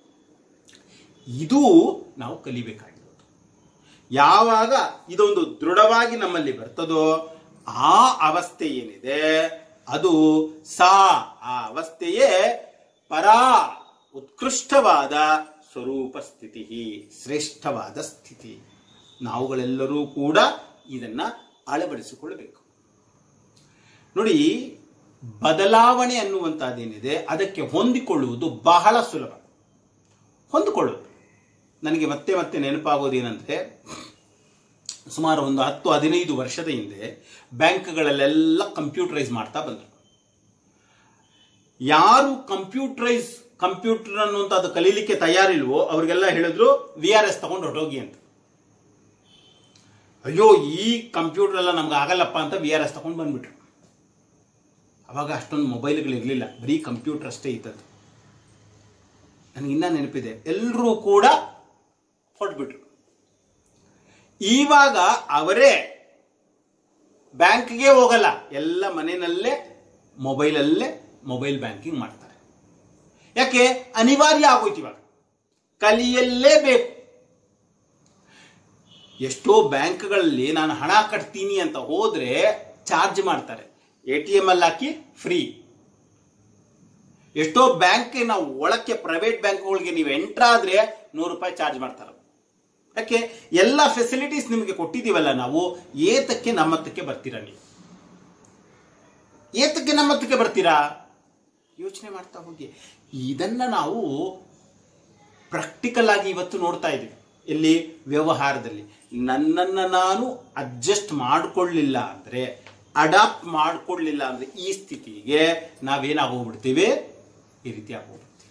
ಇದು ನಾವು ಕಲಿಬೇಕಾಗಿರೋದು ಯಾವಾಗ ಇದೊಂದು ದೃಢವಾಗಿ ನಮ್ಮಲ್ಲಿ ಬರ್ತದೋ ಆ ಅವಸ್ಥೆ ಏನಿದೆ ಅದು ಸಾ ಆ ಅವಸ್ಥೆಯೇ ಪರಾ ಉತ್ಕೃಷ್ಟವಾದ ಸ್ವರೂಪ ಸ್ಥಿತಿ ಶ್ರೇಷ್ಠವಾದ ಸ್ಥಿತಿ ನಾವುಗಳೆಲ್ಲರೂ ಕೂಡ ಇದನ್ನ ಅಳವಡಿಸಿಕೊಳ್ಳಬೇಕು ನೋಡಿ ಬದಲಾವಣೆ ಅನ್ನುವಂಥದ್ದೇನಿದೆ ಅದಕ್ಕೆ ಹೊಂದಿಕೊಳ್ಳುವುದು ಬಹಳ ಸುಲಭ ಹೊಂದಿಕೊಳ್ಳುವುದು ನನಗೆ ಮತ್ತೆ ಮತ್ತೆ ನೆನಪಾಗೋದೇನೆಂದ್ರೆ ಸುಮಾರು ಒಂದು ಹತ್ತು ಹದಿನೈದು ವರ್ಷದ ಹಿಂದೆ ಬ್ಯಾಂಕ್ಗಳಲ್ಲೆಲ್ಲ ಕಂಪ್ಯೂಟರೈಸ್ ಮಾಡ್ತಾ ಬಂದರು ಯಾರು ಕಂಪ್ಯೂಟರೈಸ್ ಕಂಪ್ಯೂಟರ್ ಅನ್ನುವಂಥದ್ದು ಕಲೀಲಿಕ್ಕೆ ತಯಾರಿಲ್ವೋ ಅವ್ರಿಗೆಲ್ಲ ಹೇಳಿದ್ರು ವಿ ಆರ್ ಎಸ್ ತಗೊಂಡು ಹೊರಟೋಗಿ ಅಂತ ಅಯ್ಯೋ ಈ ಕಂಪ್ಯೂಟರ್ ಎಲ್ಲ ನಮ್ಗೆ ಆಗಲ್ಲಪ್ಪ ಅಂತ ವಿ ಆರ್ ಎಸ್ ತಗೊಂಡು ಬಂದ್ಬಿಟ್ರು ಅವಾಗ ಅಷ್ಟೊಂದು ಮೊಬೈಲ್ಗಳು ಇರಲಿಲ್ಲ ಬರೀ ಕಂಪ್ಯೂಟರ್ ಅಷ್ಟೇ ಇದ್ದದ್ದು ನನಗೆ ಇನ್ನ ನೆನಪಿದೆ ಎಲ್ಲರೂ ಕೂಡ ಹೊರಟ್ಬಿಟ್ರು ಇವಾಗ ಅವರೇ ಬ್ಯಾಂಕ್ಗೆ ಹೋಗಲ್ಲ ಎಲ್ಲ ಮನೆಯಲ್ಲೇ ಮೊಬೈಲಲ್ಲೇ ಮೊಬೈಲ್ ಬ್ಯಾಂಕಿಂಗ್ ಮಾಡ್ತಾರೆ ಯಾಕೆ ಅನಿವಾರ್ಯ ಆಗೋಯ್ತು ಇವಾಗ ಕಲಿಯಲೇಬೇಕು ಎಷ್ಟೋ ಬ್ಯಾಂಕ್ಗಳಲ್ಲಿ ನಾನು ಹಣ ಕಟ್ತೀನಿ ಅಂತ ಹೋದ್ರೆ ಚಾರ್ಜ್ ಮಾಡ್ತಾರೆ ಎ ಟಿ ಎಂ ಅಲ್ಲಿ ಹಾಕಿ ಫ್ರೀ ಎಷ್ಟೋ ಬ್ಯಾಂಕ್ ನಾವು ಒಳಕ್ಕೆ ಪ್ರೈವೇಟ್ ಬ್ಯಾಂಕ್ಗಳಿಗೆ ನೀವು ಎಂಟ್ರ್ ಆದ್ರೆ ನೂರು ರೂಪಾಯಿ ಚಾರ್ಜ್ ಮಾಡ್ತಾರೆ ಯಾಕೆ ಎಲ್ಲ ಫೆಸಿಲಿಟೀಸ್ ನಿಮಗೆ ಕೊಟ್ಟಿದ್ದೀವಲ್ಲ ನಾವು ಏತಕ್ಕೆ ನಮ್ಮತ್ತಕ್ಕೆ ಬರ್ತೀರಾ ನೀವು ಏತಕ್ಕೆ ನಮ್ಮತ್ತಕ್ಕೆ ಬರ್ತೀರಾ ಯೋಚನೆ ಮಾಡ್ತಾ ಹೋಗಿ ಇದನ್ನ ನಾವು ಪ್ರಾಕ್ಟಿಕಲ್ ಆಗಿ ಇವತ್ತು ನೋಡ್ತಾ ಇದ್ದೀವಿ ಇಲ್ಲಿ ವ್ಯವಹಾರದಲ್ಲಿ ನನ್ನನ್ನು ನಾನು ಅಡ್ಜಸ್ಟ್ ಮಾಡಿಕೊಳ್ಳಿಲ್ಲ ಅಂದ್ರೆ ಅಡಾಪ್ಟ್ ಮಾಡಿಕೊಳ್ಳಿಲ್ಲ ಅಂದ್ರೆ ಈ ಸ್ಥಿತಿಗೆ ನಾವೇನಾಗೋಗ್ಬಿಡ್ತೀವಿ ಈ ರೀತಿ ಆಗೋಗ್ಬಿಡ್ತೀವಿ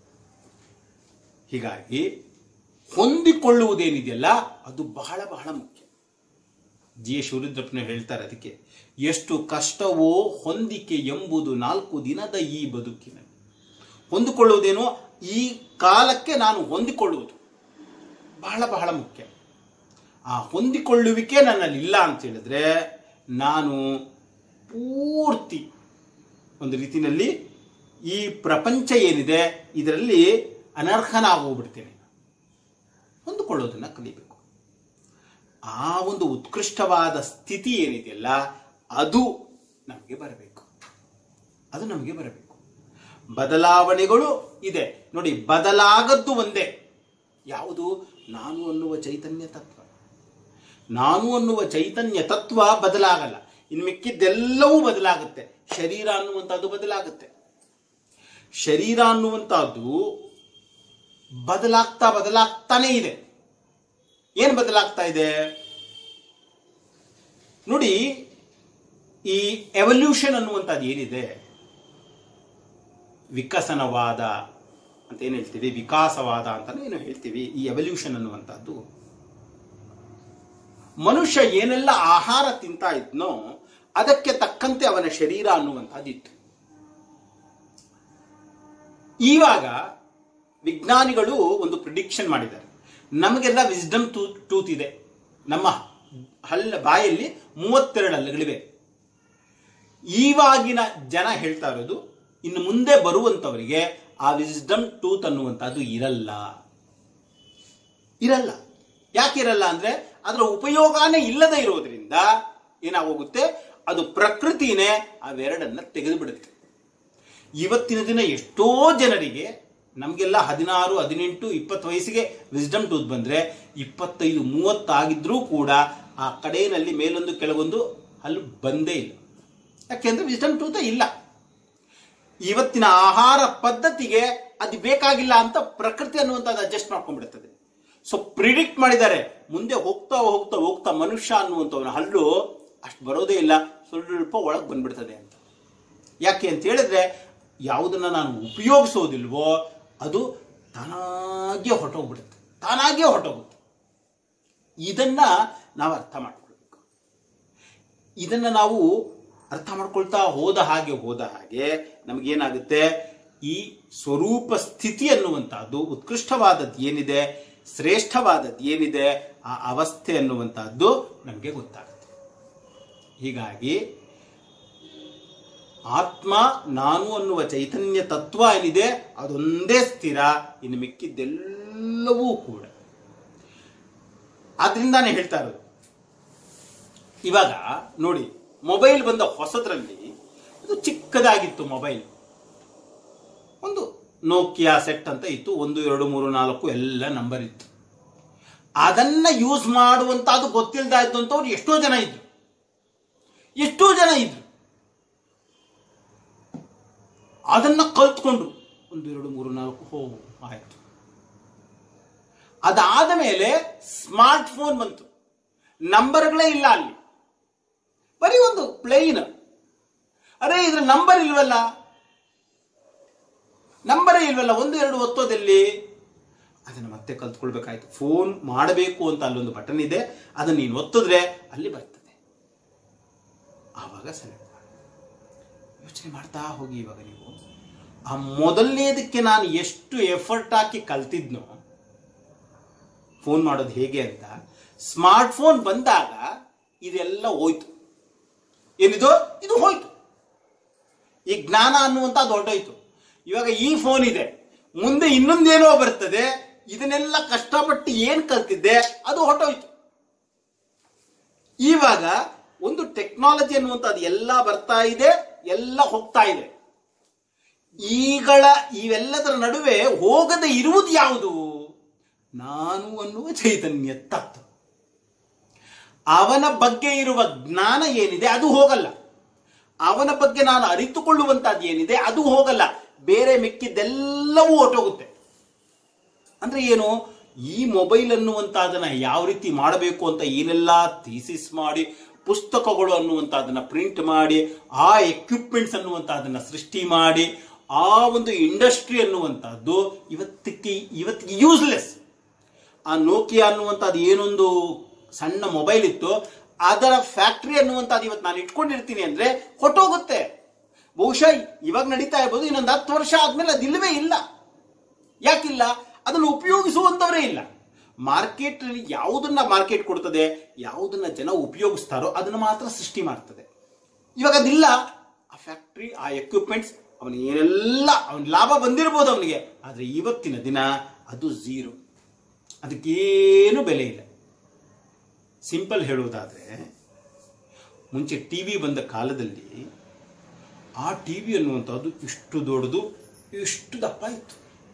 ಹೀಗಾಗಿ ಹೊಂದಿಕೊಳ್ಳುವುದೇನಿದೆಯಲ್ಲ ಅದು ಬಹಳ ಬಹಳ ಮುಖ್ಯ ಜಿ ಎಸ್ ಶಿವರುದ್ರಪ್ಪನ ಹೇಳ್ತಾರೆ ಅದಕ್ಕೆ ಎಷ್ಟು ಕಷ್ಟವೋ ಹೊಂದಿಕೆ ಎಂಬುದು ನಾಲ್ಕು ದಿನದ ಈ ಬದುಕಿನ ಹೊಂದಿಕೊಳ್ಳುವುದೇನೋ ಈ ಕಾಲಕ್ಕೆ ನಾನು ಹೊಂದಿಕೊಳ್ಳುವುದು ಬಹಳ ಬಹಳ ಮುಖ್ಯ ಆ ಹೊಂದಿಕೊಳ್ಳುವಿಕೆ ನನ್ನಲ್ಲಿ ಇಲ್ಲ ಅಂತ ಹೇಳಿದ್ರೆ ನಾನು ಪೂರ್ತಿ ಒಂದು ರೀತಿಯಲ್ಲಿ ಈ ಪ್ರಪಂಚ ಏನಿದೆ ಇದರಲ್ಲಿ ಅನರ್ಹನಾಗೋಗ್ಬಿಡ್ತೇನೆ ಹೊಂದಿಕೊಳ್ಳೋದನ್ನ ಕಲಿಬೇಕು ಆ ಒಂದು ಉತ್ಕೃಷ್ಟವಾದ ಸ್ಥಿತಿ ಏನಿದೆಯಲ್ಲ ಅದು ನಮಗೆ ಬರಬೇಕು ಅದು ನಮಗೆ ಬರಬೇಕು ಬದಲಾವಣೆಗಳು ಇದೆ ನೋಡಿ ಬದಲಾಗದ್ದು ಒಂದೇ ಯಾವುದು ನಾನು ಅನ್ನುವ ಚೈತನ್ಯ ತತ್ವ ನಾನು ಅನ್ನುವ ಚೈತನ್ಯ ತತ್ವ ಬದಲಾಗಲ್ಲ ಇನ್ನು ಮಿಕ್ಕಿದ್ದೆಲ್ಲವೂ ಬದಲಾಗುತ್ತೆ ಶರೀರ ಅನ್ನುವಂಥದ್ದು ಬದಲಾಗುತ್ತೆ ಶರೀರ ಅನ್ನುವಂಥದ್ದು ಬದಲಾಗ್ತಾ ಬದಲಾಗ್ತಾನೇ ಇದೆ ಏನು ಬದಲಾಗ್ತಾ ಇದೆ ನೋಡಿ ಈ ಎವಲ್ಯೂಷನ್ ಅನ್ನುವಂಥದ್ದು ಏನಿದೆ ವಿಕಸನವಾದ ಅಂತ ಏನು ಹೇಳ್ತೀವಿ ವಿಕಾಸವಾದ ಅಂತಾನೆ ಏನು ಹೇಳ್ತೀವಿ ಈ ಎವಲ್ಯೂಷನ್ ಅನ್ನುವಂಥದ್ದು ಮನುಷ್ಯ ಏನೆಲ್ಲ ಆಹಾರ ತಿಂತಾ ಇದ್ನೋ ಅದಕ್ಕೆ ತಕ್ಕಂತೆ ಅವನ ಶರೀರ ಅನ್ನುವಂಥದ್ದು ಇತ್ತು ಇವಾಗ ವಿಜ್ಞಾನಿಗಳು ಒಂದು ಪ್ರಿಡಿಕ್ಷನ್ ಮಾಡಿದ್ದಾರೆ ನಮಗೆಲ್ಲ ವಿಸ್ಡಮ್ ಟೂತ್ ಟೂತ್ ಇದೆ ನಮ್ಮ ಹಲ್ಲ ಬಾಯಲ್ಲಿ ಮೂವತ್ತೆರಡು ಹಲ್ಲುಗಳಿವೆ ಈವಾಗಿನ ಜನ ಹೇಳ್ತಾ ಇರೋದು ಇನ್ನು ಮುಂದೆ ಬರುವಂತವರಿಗೆ ಆ ವಿಸ್ಡಮ್ ಟೂತ್ ಅನ್ನುವಂಥದ್ದು ಇರಲ್ಲ ಇರಲ್ಲ ಯಾಕಿರಲ್ಲ ಅಂದ್ರೆ ಅದರ ಉಪಯೋಗನೇ ಇಲ್ಲದೆ ಇರೋದ್ರಿಂದ ಏನಾಗೋಗುತ್ತೆ ಅದು ಪ್ರಕೃತಿನೇ ಅವೆರಡನ್ನ ತೆಗೆದು ಬಿಡುತ್ತೆ ಇವತ್ತಿನ ದಿನ ಎಷ್ಟೋ ಜನರಿಗೆ ನಮಗೆಲ್ಲ ಹದಿನಾರು ಹದಿನೆಂಟು ಇಪ್ಪತ್ತು ವಯಸ್ಸಿಗೆ ವಿಸ್ಡಮ್ ಟೂತ್ ಬಂದ್ರೆ ಇಪ್ಪತ್ತೈದು ಮೂವತ್ತಾಗಿದ್ರೂ ಕೂಡ ಆ ಕಡೆಯಲ್ಲಿ ಮೇಲೊಂದು ಕೆಳಗೊಂದು ಹಲ್ಲು ಬಂದೇ ಇಲ್ಲ ಯಾಕೆಂದ್ರೆ ವಿಸ್ಡಮ್ ಟೂತ್ ಇಲ್ಲ ಇವತ್ತಿನ ಆಹಾರ ಪದ್ಧತಿಗೆ ಅದು ಬೇಕಾಗಿಲ್ಲ ಅಂತ ಪ್ರಕೃತಿ ಅನ್ನುವಂಥದ್ದು ಅಡ್ಜಸ್ಟ್ ಮಾಡ್ಕೊಂಡ್ಬಿಡುತ್ತದೆ ಸೊ ಪ್ರಿಡಿಕ್ಟ್ ಮಾಡಿದ್ದಾರೆ ಮುಂದೆ ಹೋಗ್ತಾ ಹೋಗ್ತಾ ಹೋಗ್ತಾ ಮನುಷ್ಯ ಅನ್ನುವಂಥವನ ಹಲ್ಲು ಅಷ್ಟು ಬರೋದೇ ಇಲ್ಲ ಸ್ವಲ್ಪ ಒಳಗೆ ಬಂದ್ಬಿಡ್ತದೆ ಅಂತ ಯಾಕೆ ಅಂತ ಹೇಳಿದ್ರೆ ಯಾವುದನ್ನ ನಾನು ಉಪಯೋಗಿಸೋದಿಲ್ವೋ ಅದು ತಾನಾಗೆ ಹೊರಟೋಗ್ಬಿಡುತ್ತೆ ತಾನಾಗೆ ಹೊರಟೋಗುತ್ತೆ ಇದನ್ನ ನಾವು ಅರ್ಥ ಮಾಡ್ಕೊಳ್ಬೇಕು ಇದನ್ನ ನಾವು ಅರ್ಥ ಮಾಡ್ಕೊಳ್ತಾ ಹೋದ ಹಾಗೆ ಹೋದ ಹಾಗೆ ನಮಗೇನಾಗುತ್ತೆ ಈ ಸ್ವರೂಪ ಸ್ಥಿತಿ ಅನ್ನುವಂಥದ್ದು ಉತ್ಕೃಷ್ಟವಾದದ್ದು ಏನಿದೆ ಶ್ರೇಷ್ಠವಾದದ್ದು ಏನಿದೆ ಆ ಅವಸ್ಥೆ ಅನ್ನುವಂಥದ್ದು ನಮಗೆ ಗೊತ್ತಾಗುತ್ತೆ ಹೀಗಾಗಿ ಆತ್ಮ ನಾನು ಅನ್ನುವ ಚೈತನ್ಯ ತತ್ವ ಏನಿದೆ ಅದೊಂದೇ ಸ್ಥಿರ ಇನ್ನು ಮಿಕ್ಕಿದ್ದೆಲ್ಲವೂ ಕೂಡ ಆದ್ರಿಂದಾನೇ ಹೇಳ್ತಾ ಇರೋದು ಇವಾಗ ನೋಡಿ ಮೊಬೈಲ್ ಬಂದ ಹೊಸದ್ರಲ್ಲಿ ಅದು ಚಿಕ್ಕದಾಗಿತ್ತು ಮೊಬೈಲ್ ಒಂದು ನೋಕಿಯಾ ಸೆಟ್ ಅಂತ ಇತ್ತು ಒಂದು ಎರಡು ಮೂರು ನಾಲ್ಕು ಎಲ್ಲ ನಂಬರ್ ಇತ್ತು ಅದನ್ನ ಯೂಸ್ ಮಾಡುವಂತ ಅದು ಗೊತ್ತಿಲ್ಲದ ಇದ್ದಂಥವ್ರು ಎಷ್ಟೋ ಜನ ಇದ್ರು ಎಷ್ಟೋ ಜನ ಇದ್ರು ಅದನ್ನ ಕಲ್ತ್ಕೊಂಡ್ರು ಒಂದು ಎರಡು ಮೂರು ನಾಲ್ಕು ಹೋ ಆಯ್ತು ಅದಾದ ಮೇಲೆ ಸ್ಮಾರ್ಟ್ ಫೋನ್ ಬಂತು ನಂಬರ್ಗಳೇ ಇಲ್ಲ ಅಲ್ಲಿ ಬರೀ ಒಂದು ಪ್ಲೇನ್ ಅರೆ ಇದ್ರ ನಂಬರ್ ಇಲ್ವಲ್ಲ ನಂಬರೇ ಇಲ್ವಲ್ಲ ಒಂದು ಎರಡು ಒತ್ತೋದಲ್ಲಿ ಅದನ್ನು ಮತ್ತೆ ಕಲ್ತ್ಕೊಳ್ಬೇಕಾಯ್ತು ಫೋನ್ ಮಾಡಬೇಕು ಅಂತ ಅಲ್ಲೊಂದು ಬಟನ್ ಇದೆ ಅದನ್ನು ನೀನು ಒತ್ತಿದ್ರೆ ಅಲ್ಲಿ ಬರ್ತದೆ ಆವಾಗ ಸೆಲೆಕ್ಟ್ ಮಾಡಿ ಯೋಚನೆ ಮಾಡ್ತಾ ಹೋಗಿ ಇವಾಗ ನೀವು ಆ ಮೊದಲನೇದಕ್ಕೆ ನಾನು ಎಷ್ಟು ಎಫರ್ಟ್ ಹಾಕಿ ಕಲ್ತಿದ್ನೋ ಫೋನ್ ಮಾಡೋದು ಹೇಗೆ ಅಂತ ಸ್ಮಾರ್ಟ್ ಫೋನ್ ಬಂದಾಗ ಇದೆಲ್ಲ ಹೋಯ್ತು ಏನಿದು ಇದು ಹೋಯ್ತು ಈ ಜ್ಞಾನ ಅನ್ನುವಂಥದ್ದು ಹೊರಟೋಯ್ತು ಇವಾಗ ಈ ಫೋನ್ ಇದೆ ಮುಂದೆ ಇನ್ನೊಂದೇನೋ ಬರ್ತದೆ ಇದನ್ನೆಲ್ಲ ಕಷ್ಟಪಟ್ಟು ಏನ್ ಕಲ್ತಿದ್ದೆ ಅದು ಹೊರಟೋಯ್ತು ಇವಾಗ ಒಂದು ಟೆಕ್ನಾಲಜಿ ಅನ್ನುವಂಥದ್ದು ಎಲ್ಲ ಬರ್ತಾ ಇದೆ ಎಲ್ಲ ಹೋಗ್ತಾ ಇದೆ ಈಗಳ ಇವೆಲ್ಲದರ ನಡುವೆ ಹೋಗದೆ ಇರುವುದು ಯಾವುದು ನಾನು ಅನ್ನುವ ಚೈತನ್ಯ ತತ್ವ ಅವನ ಬಗ್ಗೆ ಇರುವ ಜ್ಞಾನ ಏನಿದೆ ಅದು ಹೋಗಲ್ಲ ಅವನ ಬಗ್ಗೆ ನಾನು ಅರಿತುಕೊಳ್ಳುವಂತದ್ದು ಏನಿದೆ ಅದು ಹೋಗಲ್ಲ ಬೇರೆ ಮಿಕ್ಕಿದ್ದೆಲ್ಲವೂ ಹೊರಟೋಗುತ್ತೆ ಅಂದ್ರೆ ಏನು ಈ ಮೊಬೈಲ್ ಅನ್ನುವಂಥದ್ದನ್ನ ಯಾವ ರೀತಿ ಮಾಡಬೇಕು ಅಂತ ಏನೆಲ್ಲ ಥೀಸಿಸ್ ಮಾಡಿ ಪುಸ್ತಕಗಳು ಅನ್ನುವಂಥದ್ದನ್ನ ಪ್ರಿಂಟ್ ಮಾಡಿ ಆ ಎಕ್ವಿಪ್ಮೆಂಟ್ಸ್ ಅನ್ನುವಂಥದ್ದನ್ನ ಸೃಷ್ಟಿ ಮಾಡಿ ಆ ಒಂದು ಇಂಡಸ್ಟ್ರಿ ಅನ್ನುವಂಥದ್ದು ಇವತ್ತಿಗೆ ಇವತ್ತಿಗೆ ಯೂಸ್ಲೆಸ್ ಆ ನೋಕಿಯಾ ಅನ್ನುವಂಥದ್ದು ಏನೊಂದು ಸಣ್ಣ ಮೊಬೈಲ್ ಇತ್ತು ಅದರ ಫ್ಯಾಕ್ಟ್ರಿ ಅನ್ನುವಂಥದ್ದು ಇವತ್ತು ನಾನು ಇಟ್ಕೊಂಡಿರ್ತೀನಿ ಅಂದ್ರೆ ಹೊಟ್ಟೋಗುತ್ತೆ ಬಹುಶಃ ಇವಾಗ ನಡೀತಾ ಇರ್ಬೋದು ಇನ್ನೊಂದು ಹತ್ತು ವರ್ಷ ಆದ್ಮೇಲೆ ಅದಿಲ್ಲವೇ ಇಲ್ಲ ಯಾಕಿಲ್ಲ ಅದನ್ನು ಉಪಯೋಗಿಸುವಂತವರೇ ಇಲ್ಲ ಮಾರ್ಕೆಟ್ ಯಾವುದನ್ನ ಮಾರ್ಕೆಟ್ ಕೊಡ್ತದೆ ಯಾವುದನ್ನ ಜನ ಉಪಯೋಗಿಸ್ತಾರೋ ಅದನ್ನ ಮಾತ್ರ ಸೃಷ್ಟಿ ಮಾಡ್ತದೆ ಇವಾಗ ಅದಿಲ್ಲ ಆ ಫ್ಯಾಕ್ಟ್ರಿ ಆ ಎಕ್ವಿಪ್ಮೆಂಟ್ಸ್ ಅವನ ಏನೆಲ್ಲ ಅವನ ಲಾಭ ಬಂದಿರ್ಬೋದು ಅವನಿಗೆ ಆದ್ರೆ ಇವತ್ತಿನ ದಿನ ಅದು ಝೀರೋ ಅದಕ್ಕೇನು ಬೆಲೆ ಇಲ್ಲ ಸಿಂಪಲ್ ಹೇಳುವುದಾದ್ರೆ ಮುಂಚೆ ಟಿ ವಿ ಬಂದ ಕಾಲದಲ್ಲಿ ಆ ಟಿ ವಿ ಅನ್ನುವಂಥದ್ದು ಇಷ್ಟು ದೊಡ್ಡದು ಇಷ್ಟು ದಪ್ಪ ಇತ್ತು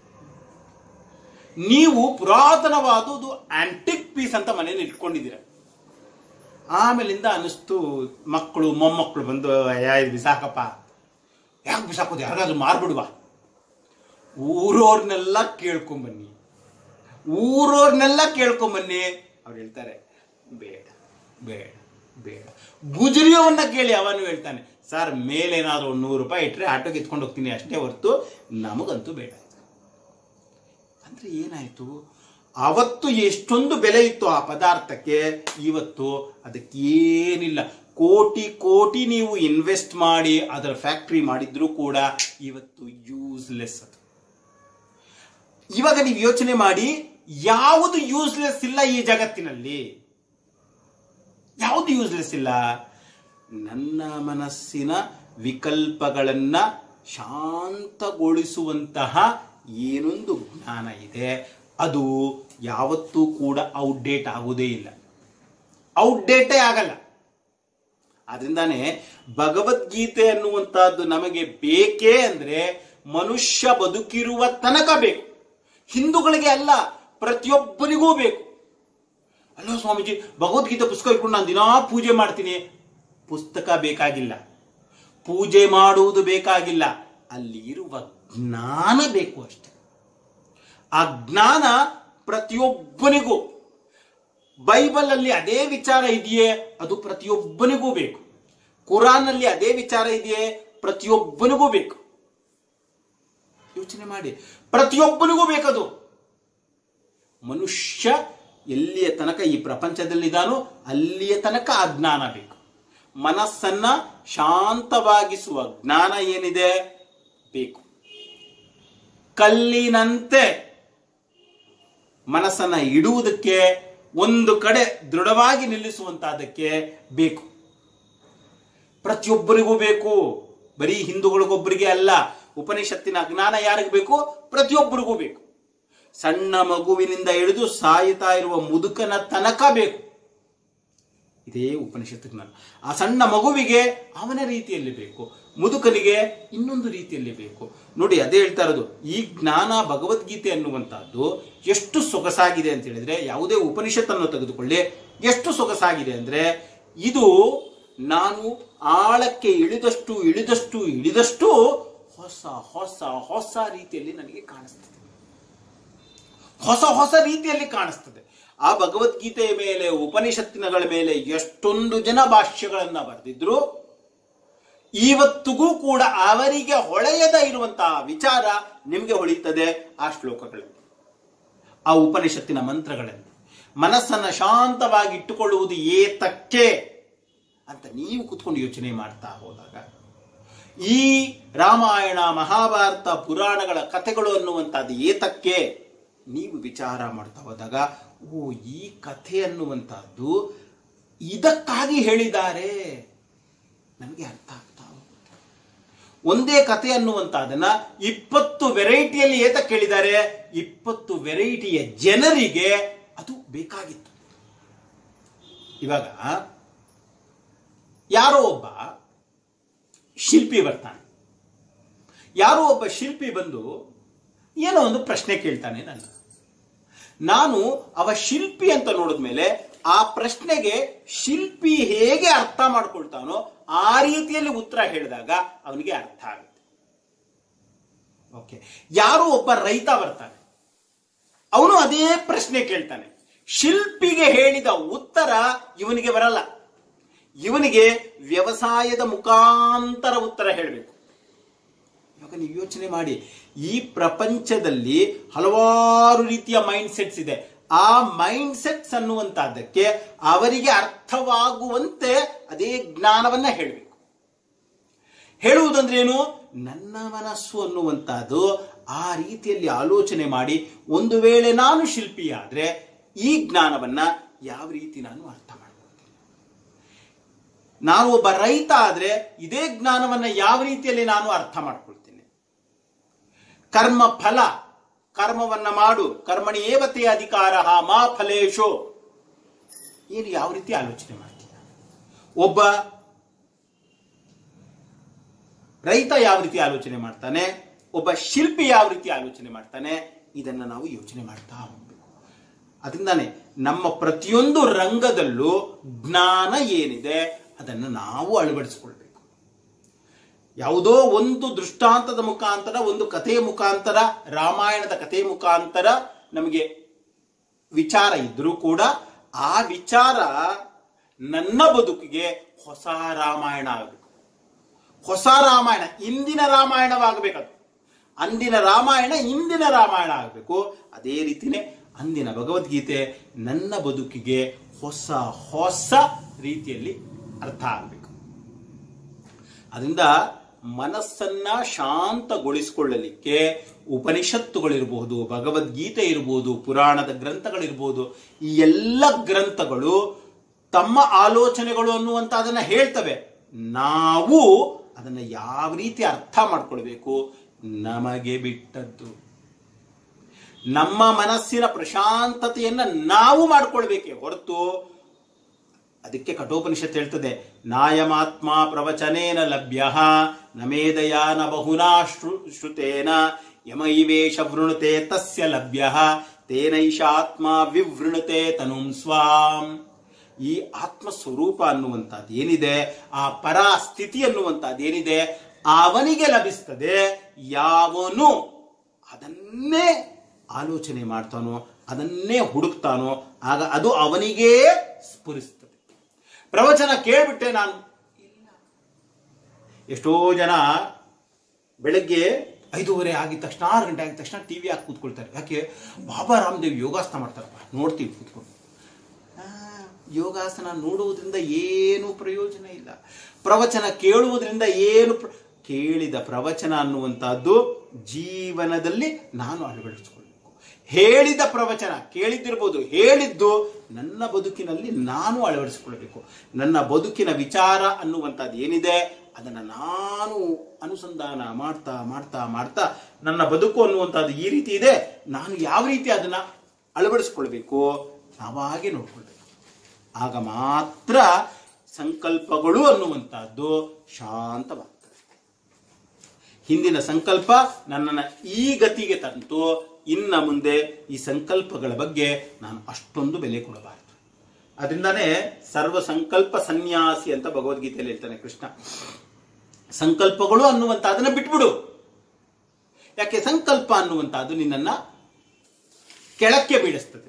ನೀವು ಪುರಾತನವಾದುದು ಆಂಟಿಕ್ ಪೀಸ್ ಅಂತ ಮನೇಲಿ ಇಟ್ಕೊಂಡಿದ್ದೀರ ಆಮೇಲಿಂದ ಅನಿಸ್ತು ಮಕ್ಕಳು ಮೊಮ್ಮಕ್ಕಳು ಬಂದು ಯಾ ಇದು ಬಿಸಾಕಪ್ಪ ಯಾಕೆ ಬಿಸಾಕೋದು ಯಾರಿಗಾದ್ರೂ ಮಾರ್ಬಿಡುವ ಊರವ್ರನ್ನೆಲ್ಲ ಕೇಳ್ಕೊಂಬನ್ನಿ ಊರವ್ರನ್ನೆಲ್ಲ ಕೇಳ್ಕೊಂಬನ್ನಿ ಅವ್ರು ಹೇಳ್ತಾರೆ ಬೇಡ ಬೇಡ ಬೇಡ ಗುಜರಿಯವನ್ನ ಕೇಳಿ ಅವನು ಹೇಳ್ತಾನೆ ಸರ್ ಮೇಲೇನಾದ್ರೂ ಒಂದು ನೂರು ರೂಪಾಯಿ ಇಟ್ಟರೆ ಆಟೋಗೆ ಎತ್ಕೊಂಡು ಹೋಗ್ತೀನಿ ಅಷ್ಟೇ ಹೊರತು ನಮಗಂತೂ ಬೇಡ ಅಂದ್ರೆ ಏನಾಯ್ತು ಅವತ್ತು ಎಷ್ಟೊಂದು ಬೆಲೆ ಇತ್ತು ಆ ಪದಾರ್ಥಕ್ಕೆ ಇವತ್ತು ಅದಕ್ಕೆ ಏನಿಲ್ಲ ಕೋಟಿ ಕೋಟಿ ನೀವು ಇನ್ವೆಸ್ಟ್ ಮಾಡಿ ಅದರ ಫ್ಯಾಕ್ಟ್ರಿ ಮಾಡಿದ್ರೂ ಕೂಡ ಇವತ್ತು ಯೂಸ್ಲೆಸ್ ಅದು ಇವಾಗ ನೀವು ಯೋಚನೆ ಮಾಡಿ ಯಾವುದು ಯೂಸ್ಲೆಸ್ ಇಲ್ಲ ಈ ಜಗತ್ತಿನಲ್ಲಿ ಯಾವುದು ಯೂಸ್ಲೆಸ್ ಇಲ್ಲ ನನ್ನ ಮನಸ್ಸಿನ ವಿಕಲ್ಪಗಳನ್ನ ಶಾಂತಗೊಳಿಸುವಂತಹ ಏನೊಂದು ಜ್ಞಾನ ಇದೆ ಅದು ಯಾವತ್ತೂ ಕೂಡ ಔಟ್ಡೇಟ್ ಆಗುವುದೇ ಇಲ್ಲ ಔಟ್ಡೇಟೇ ಆಗಲ್ಲ ಆದ್ರಿಂದಾನೆ ಭಗವದ್ಗೀತೆ ಅನ್ನುವಂತಹದ್ದು ನಮಗೆ ಬೇಕೇ ಅಂದ್ರೆ ಮನುಷ್ಯ ಬದುಕಿರುವ ತನಕ ಬೇಕು ಹಿಂದೂಗಳಿಗೆ ಅಲ್ಲ ಪ್ರತಿಯೊಬ್ಬರಿಗೂ ಬೇಕು ಅಲ್ಲೋ ಸ್ವಾಮೀಜಿ ಭಗವದ್ಗೀತೆ ಪುಸ್ತಕ ಇಟ್ಕೊಂಡು ನಾನು ದಿನಾ ಪೂಜೆ ಮಾಡ್ತೀನಿ ಪುಸ್ತಕ ಬೇಕಾಗಿಲ್ಲ ಪೂಜೆ ಮಾಡುವುದು ಬೇಕಾಗಿಲ್ಲ ಅಲ್ಲಿ ಇರುವ ಜ್ಞಾನ ಬೇಕು ಅಷ್ಟೆ ಆ ಜ್ಞಾನ ಪ್ರತಿಯೊಬ್ಬನಿಗೂ ಬೈಬಲ್ ಅಲ್ಲಿ ಅದೇ ವಿಚಾರ ಇದೆಯೇ ಅದು ಪ್ರತಿಯೊಬ್ಬನಿಗೂ ಬೇಕು ಕುರಾನ್ ಅಲ್ಲಿ ಅದೇ ವಿಚಾರ ಇದೆಯೇ ಪ್ರತಿಯೊಬ್ಬನಿಗೂ ಬೇಕು ಯೋಚನೆ ಮಾಡಿ ಪ್ರತಿಯೊಬ್ಬನಿಗೂ ಬೇಕದು ಮನುಷ್ಯ ಎಲ್ಲಿಯ ತನಕ ಈ ಪ್ರಪಂಚದಲ್ಲಿದ್ದಾನೋ ಅಲ್ಲಿಯ ತನಕ ಆ ಜ್ಞಾನ ಬೇಕು ಮನಸ್ಸನ್ನ ಶಾಂತವಾಗಿಸುವ ಜ್ಞಾನ ಏನಿದೆ ಬೇಕು ಕಲ್ಲಿನಂತೆ ಮನಸ್ಸನ್ನ ಇಡುವುದಕ್ಕೆ ಒಂದು ಕಡೆ ದೃಢವಾಗಿ ನಿಲ್ಲಿಸುವಂತಹದಕ್ಕೆ ಬೇಕು ಪ್ರತಿಯೊಬ್ಬರಿಗೂ ಬೇಕು ಬರೀ ಹಿಂದೂಗಳಿಗೊಬ್ಬರಿಗೆ ಅಲ್ಲ ಉಪನಿಷತ್ತಿನ ಜ್ಞಾನ ಯಾರಿಗೆ ಬೇಕು ಪ್ರತಿಯೊಬ್ಬರಿಗೂ ಬೇಕು ಸಣ್ಣ ಮಗುವಿನಿಂದ ಹಿಡಿದು ಸಾಯುತ್ತಾ ಇರುವ ಮುದುಕನ ತನಕ ಬೇಕು ಇದೇ ಉಪನಿಷತ್ತು ಜ್ಞಾನ ಆ ಸಣ್ಣ ಮಗುವಿಗೆ ಅವನ ರೀತಿಯಲ್ಲಿ ಬೇಕು ಮುದುಕನಿಗೆ ಇನ್ನೊಂದು ರೀತಿಯಲ್ಲಿ ಬೇಕು ನೋಡಿ ಅದೇ ಹೇಳ್ತಾ ಇರೋದು ಈ ಜ್ಞಾನ ಭಗವದ್ಗೀತೆ ಅನ್ನುವಂಥದ್ದು ಎಷ್ಟು ಸೊಗಸಾಗಿದೆ ಅಂತ ಹೇಳಿದ್ರೆ ಯಾವುದೇ ಉಪನಿಷತ್ತನ್ನು ತೆಗೆದುಕೊಳ್ಳಿ ಎಷ್ಟು ಸೊಗಸಾಗಿದೆ ಅಂದ್ರೆ ಇದು ನಾನು ಆಳಕ್ಕೆ ಇಳಿದಷ್ಟು ಇಳಿದಷ್ಟು ಇಳಿದಷ್ಟು ಹೊಸ ಹೊಸ ಹೊಸ ರೀತಿಯಲ್ಲಿ ನನಗೆ ಕಾಣಿಸ್ತದೆ ಹೊಸ ಹೊಸ ರೀತಿಯಲ್ಲಿ ಕಾಣಿಸ್ತದೆ ಆ ಭಗವದ್ಗೀತೆಯ ಮೇಲೆ ಉಪನಿಷತ್ತಿನಗಳ ಮೇಲೆ ಎಷ್ಟೊಂದು ಜನ ಭಾಷ್ಯಗಳನ್ನ ಬರೆದಿದ್ರು ಇವತ್ತಿಗೂ ಕೂಡ ಅವರಿಗೆ ಹೊಳೆಯದ ಇರುವಂತಹ ವಿಚಾರ ನಿಮಗೆ ಹೊಳೆಯುತ್ತದೆ ಆ ಶ್ಲೋಕಗಳಲ್ಲಿ ಆ ಉಪನಿಷತ್ತಿನ ಮಂತ್ರಗಳಲ್ಲಿ ಮನಸ್ಸನ್ನ ಶಾಂತವಾಗಿ ಇಟ್ಟುಕೊಳ್ಳುವುದು ಏತಕ್ಕೆ ಅಂತ ನೀವು ಕುತ್ಕೊಂಡು ಯೋಚನೆ ಮಾಡ್ತಾ ಹೋದಾಗ ಈ ರಾಮಾಯಣ ಮಹಾಭಾರತ ಪುರಾಣಗಳ ಕಥೆಗಳು ಅನ್ನುವಂಥದ್ದು ಏತಕ್ಕೆ ನೀವು ವಿಚಾರ ಮಾಡ್ತಾ ಹೋದಾಗ ಓ ಈ ಕಥೆ ಅನ್ನುವಂಥದ್ದು ಇದಕ್ಕಾಗಿ ಹೇಳಿದ್ದಾರೆ ನನಗೆ ಅರ್ಥ ಆಗ್ತಾ ಹೋಗುತ್ತೆ ಒಂದೇ ಕಥೆ ಅನ್ನುವಂಥದ್ದನ್ನ ಇಪ್ಪತ್ತು ವೆರೈಟಿಯಲ್ಲಿ ಏತಕ್ಕೆ ಹೇಳಿದ್ದಾರೆ ಇಪ್ಪತ್ತು ವೆರೈಟಿಯ ಜನರಿಗೆ ಅದು ಬೇಕಾಗಿತ್ತು ಇವಾಗ ಯಾರೋ ಒಬ್ಬ ಶಿಲ್ಪಿ ಬರ್ತಾನೆ ಯಾರೋ ಒಬ್ಬ ಶಿಲ್ಪಿ ಬಂದು ಏನೋ ಒಂದು ಪ್ರಶ್ನೆ ಕೇಳ್ತಾನೆ ನನ್ನ ನಾನು ಅವ ಶಿಲ್ಪಿ ಅಂತ ನೋಡಿದ್ಮೇಲೆ ಆ ಪ್ರಶ್ನೆಗೆ ಶಿಲ್ಪಿ ಹೇಗೆ ಅರ್ಥ ಮಾಡ್ಕೊಳ್ತಾನೋ ಆ ರೀತಿಯಲ್ಲಿ ಉತ್ತರ ಹೇಳಿದಾಗ ಅವನಿಗೆ ಅರ್ಥ ಆಗುತ್ತೆ ಓಕೆ ಯಾರೋ ಒಬ್ಬ ರೈತ ಬರ್ತಾನೆ ಅವನು ಅದೇ ಪ್ರಶ್ನೆ ಕೇಳ್ತಾನೆ ಶಿಲ್ಪಿಗೆ ಹೇಳಿದ ಉತ್ತರ ಇವನಿಗೆ ಬರಲ್ಲ ಇವನಿಗೆ ವ್ಯವಸಾಯದ ಮುಖಾಂತರ ಉತ್ತರ ಹೇಳಬೇಕು ಇವಾಗ ನೀವು ಯೋಚನೆ ಮಾಡಿ ಈ ಪ್ರಪಂಚದಲ್ಲಿ ಹಲವಾರು ರೀತಿಯ ಮೈಂಡ್ ಸೆಟ್ಸ್ ಇದೆ ಆ ಮೈಂಡ್ ಸೆಟ್ಸ್ ಅನ್ನುವಂತಹದ್ದಕ್ಕೆ ಅವರಿಗೆ ಅರ್ಥವಾಗುವಂತೆ ಅದೇ ಜ್ಞಾನವನ್ನ ಹೇಳಬೇಕು ಹೇಳುವುದಂದ್ರೆ ಏನು ನನ್ನ ಮನಸ್ಸು ಅನ್ನುವಂತಹದ್ದು ಆ ರೀತಿಯಲ್ಲಿ ಆಲೋಚನೆ ಮಾಡಿ ಒಂದು ವೇಳೆ ನಾನು ಶಿಲ್ಪಿಯಾದ್ರೆ ಈ ಜ್ಞಾನವನ್ನ ಯಾವ ರೀತಿ ನಾನು ಅರ್ಥ ಮಾಡ್ಕೊಳ್ತೀನಿ ನಾನು ಒಬ್ಬ ರೈತ ಆದ್ರೆ ಇದೇ ಜ್ಞಾನವನ್ನ ಯಾವ ರೀತಿಯಲ್ಲಿ ನಾನು ಅರ್ಥ ಮಾಡ್ಕೊಳ್ತೀನಿ ಕರ್ಮ ಫಲ ಕರ್ಮವನ್ನ ಮಾಡು ಕರ್ಮಣಿ ಏವತೆ ಅಧಿಕಾರ ಮಾ ಫಲೇಶೋ ಏನು ಯಾವ ರೀತಿ ಆಲೋಚನೆ ಮಾಡ್ತೀಯ ಒಬ್ಬ ರೈತ ಯಾವ ರೀತಿ ಆಲೋಚನೆ ಮಾಡ್ತಾನೆ ಒಬ್ಬ ಶಿಲ್ಪಿ ಯಾವ ರೀತಿ ಆಲೋಚನೆ ಮಾಡ್ತಾನೆ ಇದನ್ನ ನಾವು ಯೋಚನೆ ಮಾಡ್ತಾ ಹೋಗ್ಬೇಕು ಅದರಿಂದಾನೆ ನಮ್ಮ ಪ್ರತಿಯೊಂದು ರಂಗದಲ್ಲೂ ಜ್ಞಾನ ಏನಿದೆ ಅದನ್ನು ನಾವು ಅಳವಡಿಸಿಕೊಳ್ಬೇಕು ಯಾವುದೋ ಒಂದು ದೃಷ್ಟಾಂತದ ಮುಖಾಂತರ ಒಂದು ಕಥೆಯ ಮುಖಾಂತರ ರಾಮಾಯಣದ ಕಥೆಯ ಮುಖಾಂತರ ನಮಗೆ ವಿಚಾರ ಇದ್ರೂ ಕೂಡ ಆ ವಿಚಾರ ನನ್ನ ಬದುಕಿಗೆ ಹೊಸ ರಾಮಾಯಣ ಆಗಬೇಕು ಹೊಸ ರಾಮಾಯಣ ಇಂದಿನ ರಾಮಾಯಣವಾಗಬೇಕದು ಅಂದಿನ ರಾಮಾಯಣ ಇಂದಿನ ರಾಮಾಯಣ ಆಗಬೇಕು ಅದೇ ರೀತಿನೇ ಅಂದಿನ ಭಗವದ್ಗೀತೆ ನನ್ನ ಬದುಕಿಗೆ ಹೊಸ ಹೊಸ ರೀತಿಯಲ್ಲಿ ಅರ್ಥ ಆಗಬೇಕು ಅದರಿಂದ ಮನಸ್ಸನ್ನ ಶಾಂತಗೊಳಿಸಿಕೊಳ್ಳಲಿಕ್ಕೆ ಉಪನಿಷತ್ತುಗಳಿರಬಹುದು ಭಗವದ್ಗೀತೆ ಇರಬಹುದು ಪುರಾಣದ ಗ್ರಂಥಗಳಿರ್ಬೋದು ಈ ಎಲ್ಲ ಗ್ರಂಥಗಳು ತಮ್ಮ ಆಲೋಚನೆಗಳು ಅನ್ನುವಂತ ಅದನ್ನ ಹೇಳ್ತವೆ ನಾವು ಅದನ್ನ ಯಾವ ರೀತಿ ಅರ್ಥ ಮಾಡ್ಕೊಳ್ಬೇಕು ನಮಗೆ ಬಿಟ್ಟದ್ದು ನಮ್ಮ ಮನಸ್ಸಿನ ಪ್ರಶಾಂತತೆಯನ್ನ ನಾವು ಮಾಡ್ಕೊಳ್ಬೇಕೇ ಹೊರತು ಅದಕ್ಕೆ ಕಠೋಪನಿಷತ್ ಹೇಳ್ತದೆ ನಾಯಮಾತ್ಮ ಪ್ರವಚನೇನ ಲಭ್ಯ ನಮೇದಯ ನ ಬಹುನಾ ಶ್ರು ಶ್ರುತೇನ ಯಮೈವೇಶ ವೃಣುತೆ ತಸ್ಯ ಲಭ್ಯ ತೇನೈಷಾತ್ಮ ವಿವೃಣತೆ ತನುಂ ಸ್ವಾಂ ಈ ಆತ್ಮ ಸ್ವರೂಪ ಅನ್ನುವಂಥದ್ದು ಏನಿದೆ ಆ ಪರಾ ಸ್ಥಿತಿ ಅನ್ನುವಂಥದ್ದು ಏನಿದೆ ಅವನಿಗೆ ಲಭಿಸ್ತದೆ ಯಾವನು ಅದನ್ನೇ ಆಲೋಚನೆ ಮಾಡ್ತಾನೋ ಅದನ್ನೇ ಹುಡುಕ್ತಾನೋ ಆಗ ಅದು ಅವನಿಗೇ ಸ್ಫುರಿಸ್ತದೆ ಪ್ರವಚನ ಕೇಳ್ಬಿಟ್ಟೆ ನಾನು ಇಲ್ಲ ಎಷ್ಟೋ ಜನ ಬೆಳಗ್ಗೆ ಐದೂವರೆ ಆಗಿದ ತಕ್ಷಣ ಆರು ಗಂಟೆ ಆಗಿದ ತಕ್ಷಣ ಟಿ ವಿ ಹಾಕಿ ಕೂತ್ಕೊಳ್ತಾರೆ ಯಾಕೆ ಬಾಬಾ ರಾಮದೇವ್ ಯೋಗಾಸನ ಮಾಡ್ತಾರಪ್ಪ ನೋಡ್ತೀವಿ ಕೂತ್ಕೊಂಡು ಆ, ಯೋಗಾಸನ ನೋಡುವುದರಿಂದ ಏನು ಪ್ರಯೋಜನ ಇಲ್ಲ ಪ್ರವಚನ ಕೇಳುವುದರಿಂದ ಏನು ಪ್ರ- ಕೇಳಿದ ಪ್ರವಚನ ಅನ್ನುವಂಥದ್ದು ಜೀವನದಲ್ಲಿ ನಾನು ಅಳವಡಿಸಿಕೊಳ್ಳಬೇಕು ಹೇಳಿದ ಪ್ರವಚನ ಕೇಳಿದ್ದಿರ್ಬೋದು ಹೇಳಿದ್ದು ನನ್ನ ಬದುಕಿನಲ್ಲಿ ನಾನು ಅಳವಡಿಸಿಕೊಳ್ಬೇಕು ನನ್ನ ಬದುಕಿನ ವಿಚಾರ ಅನ್ನುವಂಥದ್ದು ಏನಿದೆ ಅದನ್ನು ನಾನು ಅನುಸಂಧಾನ ಮಾಡ್ತಾ ಮಾಡ್ತಾ ಮಾಡ್ತಾ ನನ್ನ ಬದುಕು ಅನ್ನುವಂಥದ್ದು ಈ ರೀತಿ ಇದೆ ನಾನು ಯಾವ ರೀತಿ ಅದನ್ನು ಅಳವಡಿಸ್ಕೊಳ್ಬೇಕು ನಾವಾಗೆ ನೋಡ್ಕೊಳ್ಬೇಕು ಆಗ ಮಾತ್ರ ಸಂಕಲ್ಪಗಳು ಅನ್ನುವಂಥದ್ದು ಶಾಂತವಾಗ್ತದೆ ಹಿಂದಿನ ಸಂಕಲ್ಪ ನನ್ನನ್ನು ಈ ಗತಿಗೆ ತಂತು ಇನ್ನ ಮುಂದೆ ಈ ಸಂಕಲ್ಪಗಳ ಬಗ್ಗೆ ನಾನು ಅಷ್ಟೊಂದು ಬೆಲೆ ಕೊಡಬಾರದು ಅದರಿಂದಾನೇ ಸರ್ವ ಸಂಕಲ್ಪ ಸನ್ಯಾಸಿ ಅಂತ ಭಗವದ್ಗೀತೆಯಲ್ಲಿ ಹೇಳ್ತಾನೆ ಕೃಷ್ಣ ಸಂಕಲ್ಪಗಳು ಅನ್ನುವಂತ ಅದನ್ನ ಬಿಟ್ಬಿಡು ಯಾಕೆ ಸಂಕಲ್ಪ ಅನ್ನುವಂತಹದ್ದು ನಿನ್ನನ್ನ ಕೆಳಕ್ಕೆ ಬೀಳಿಸ್ತದೆ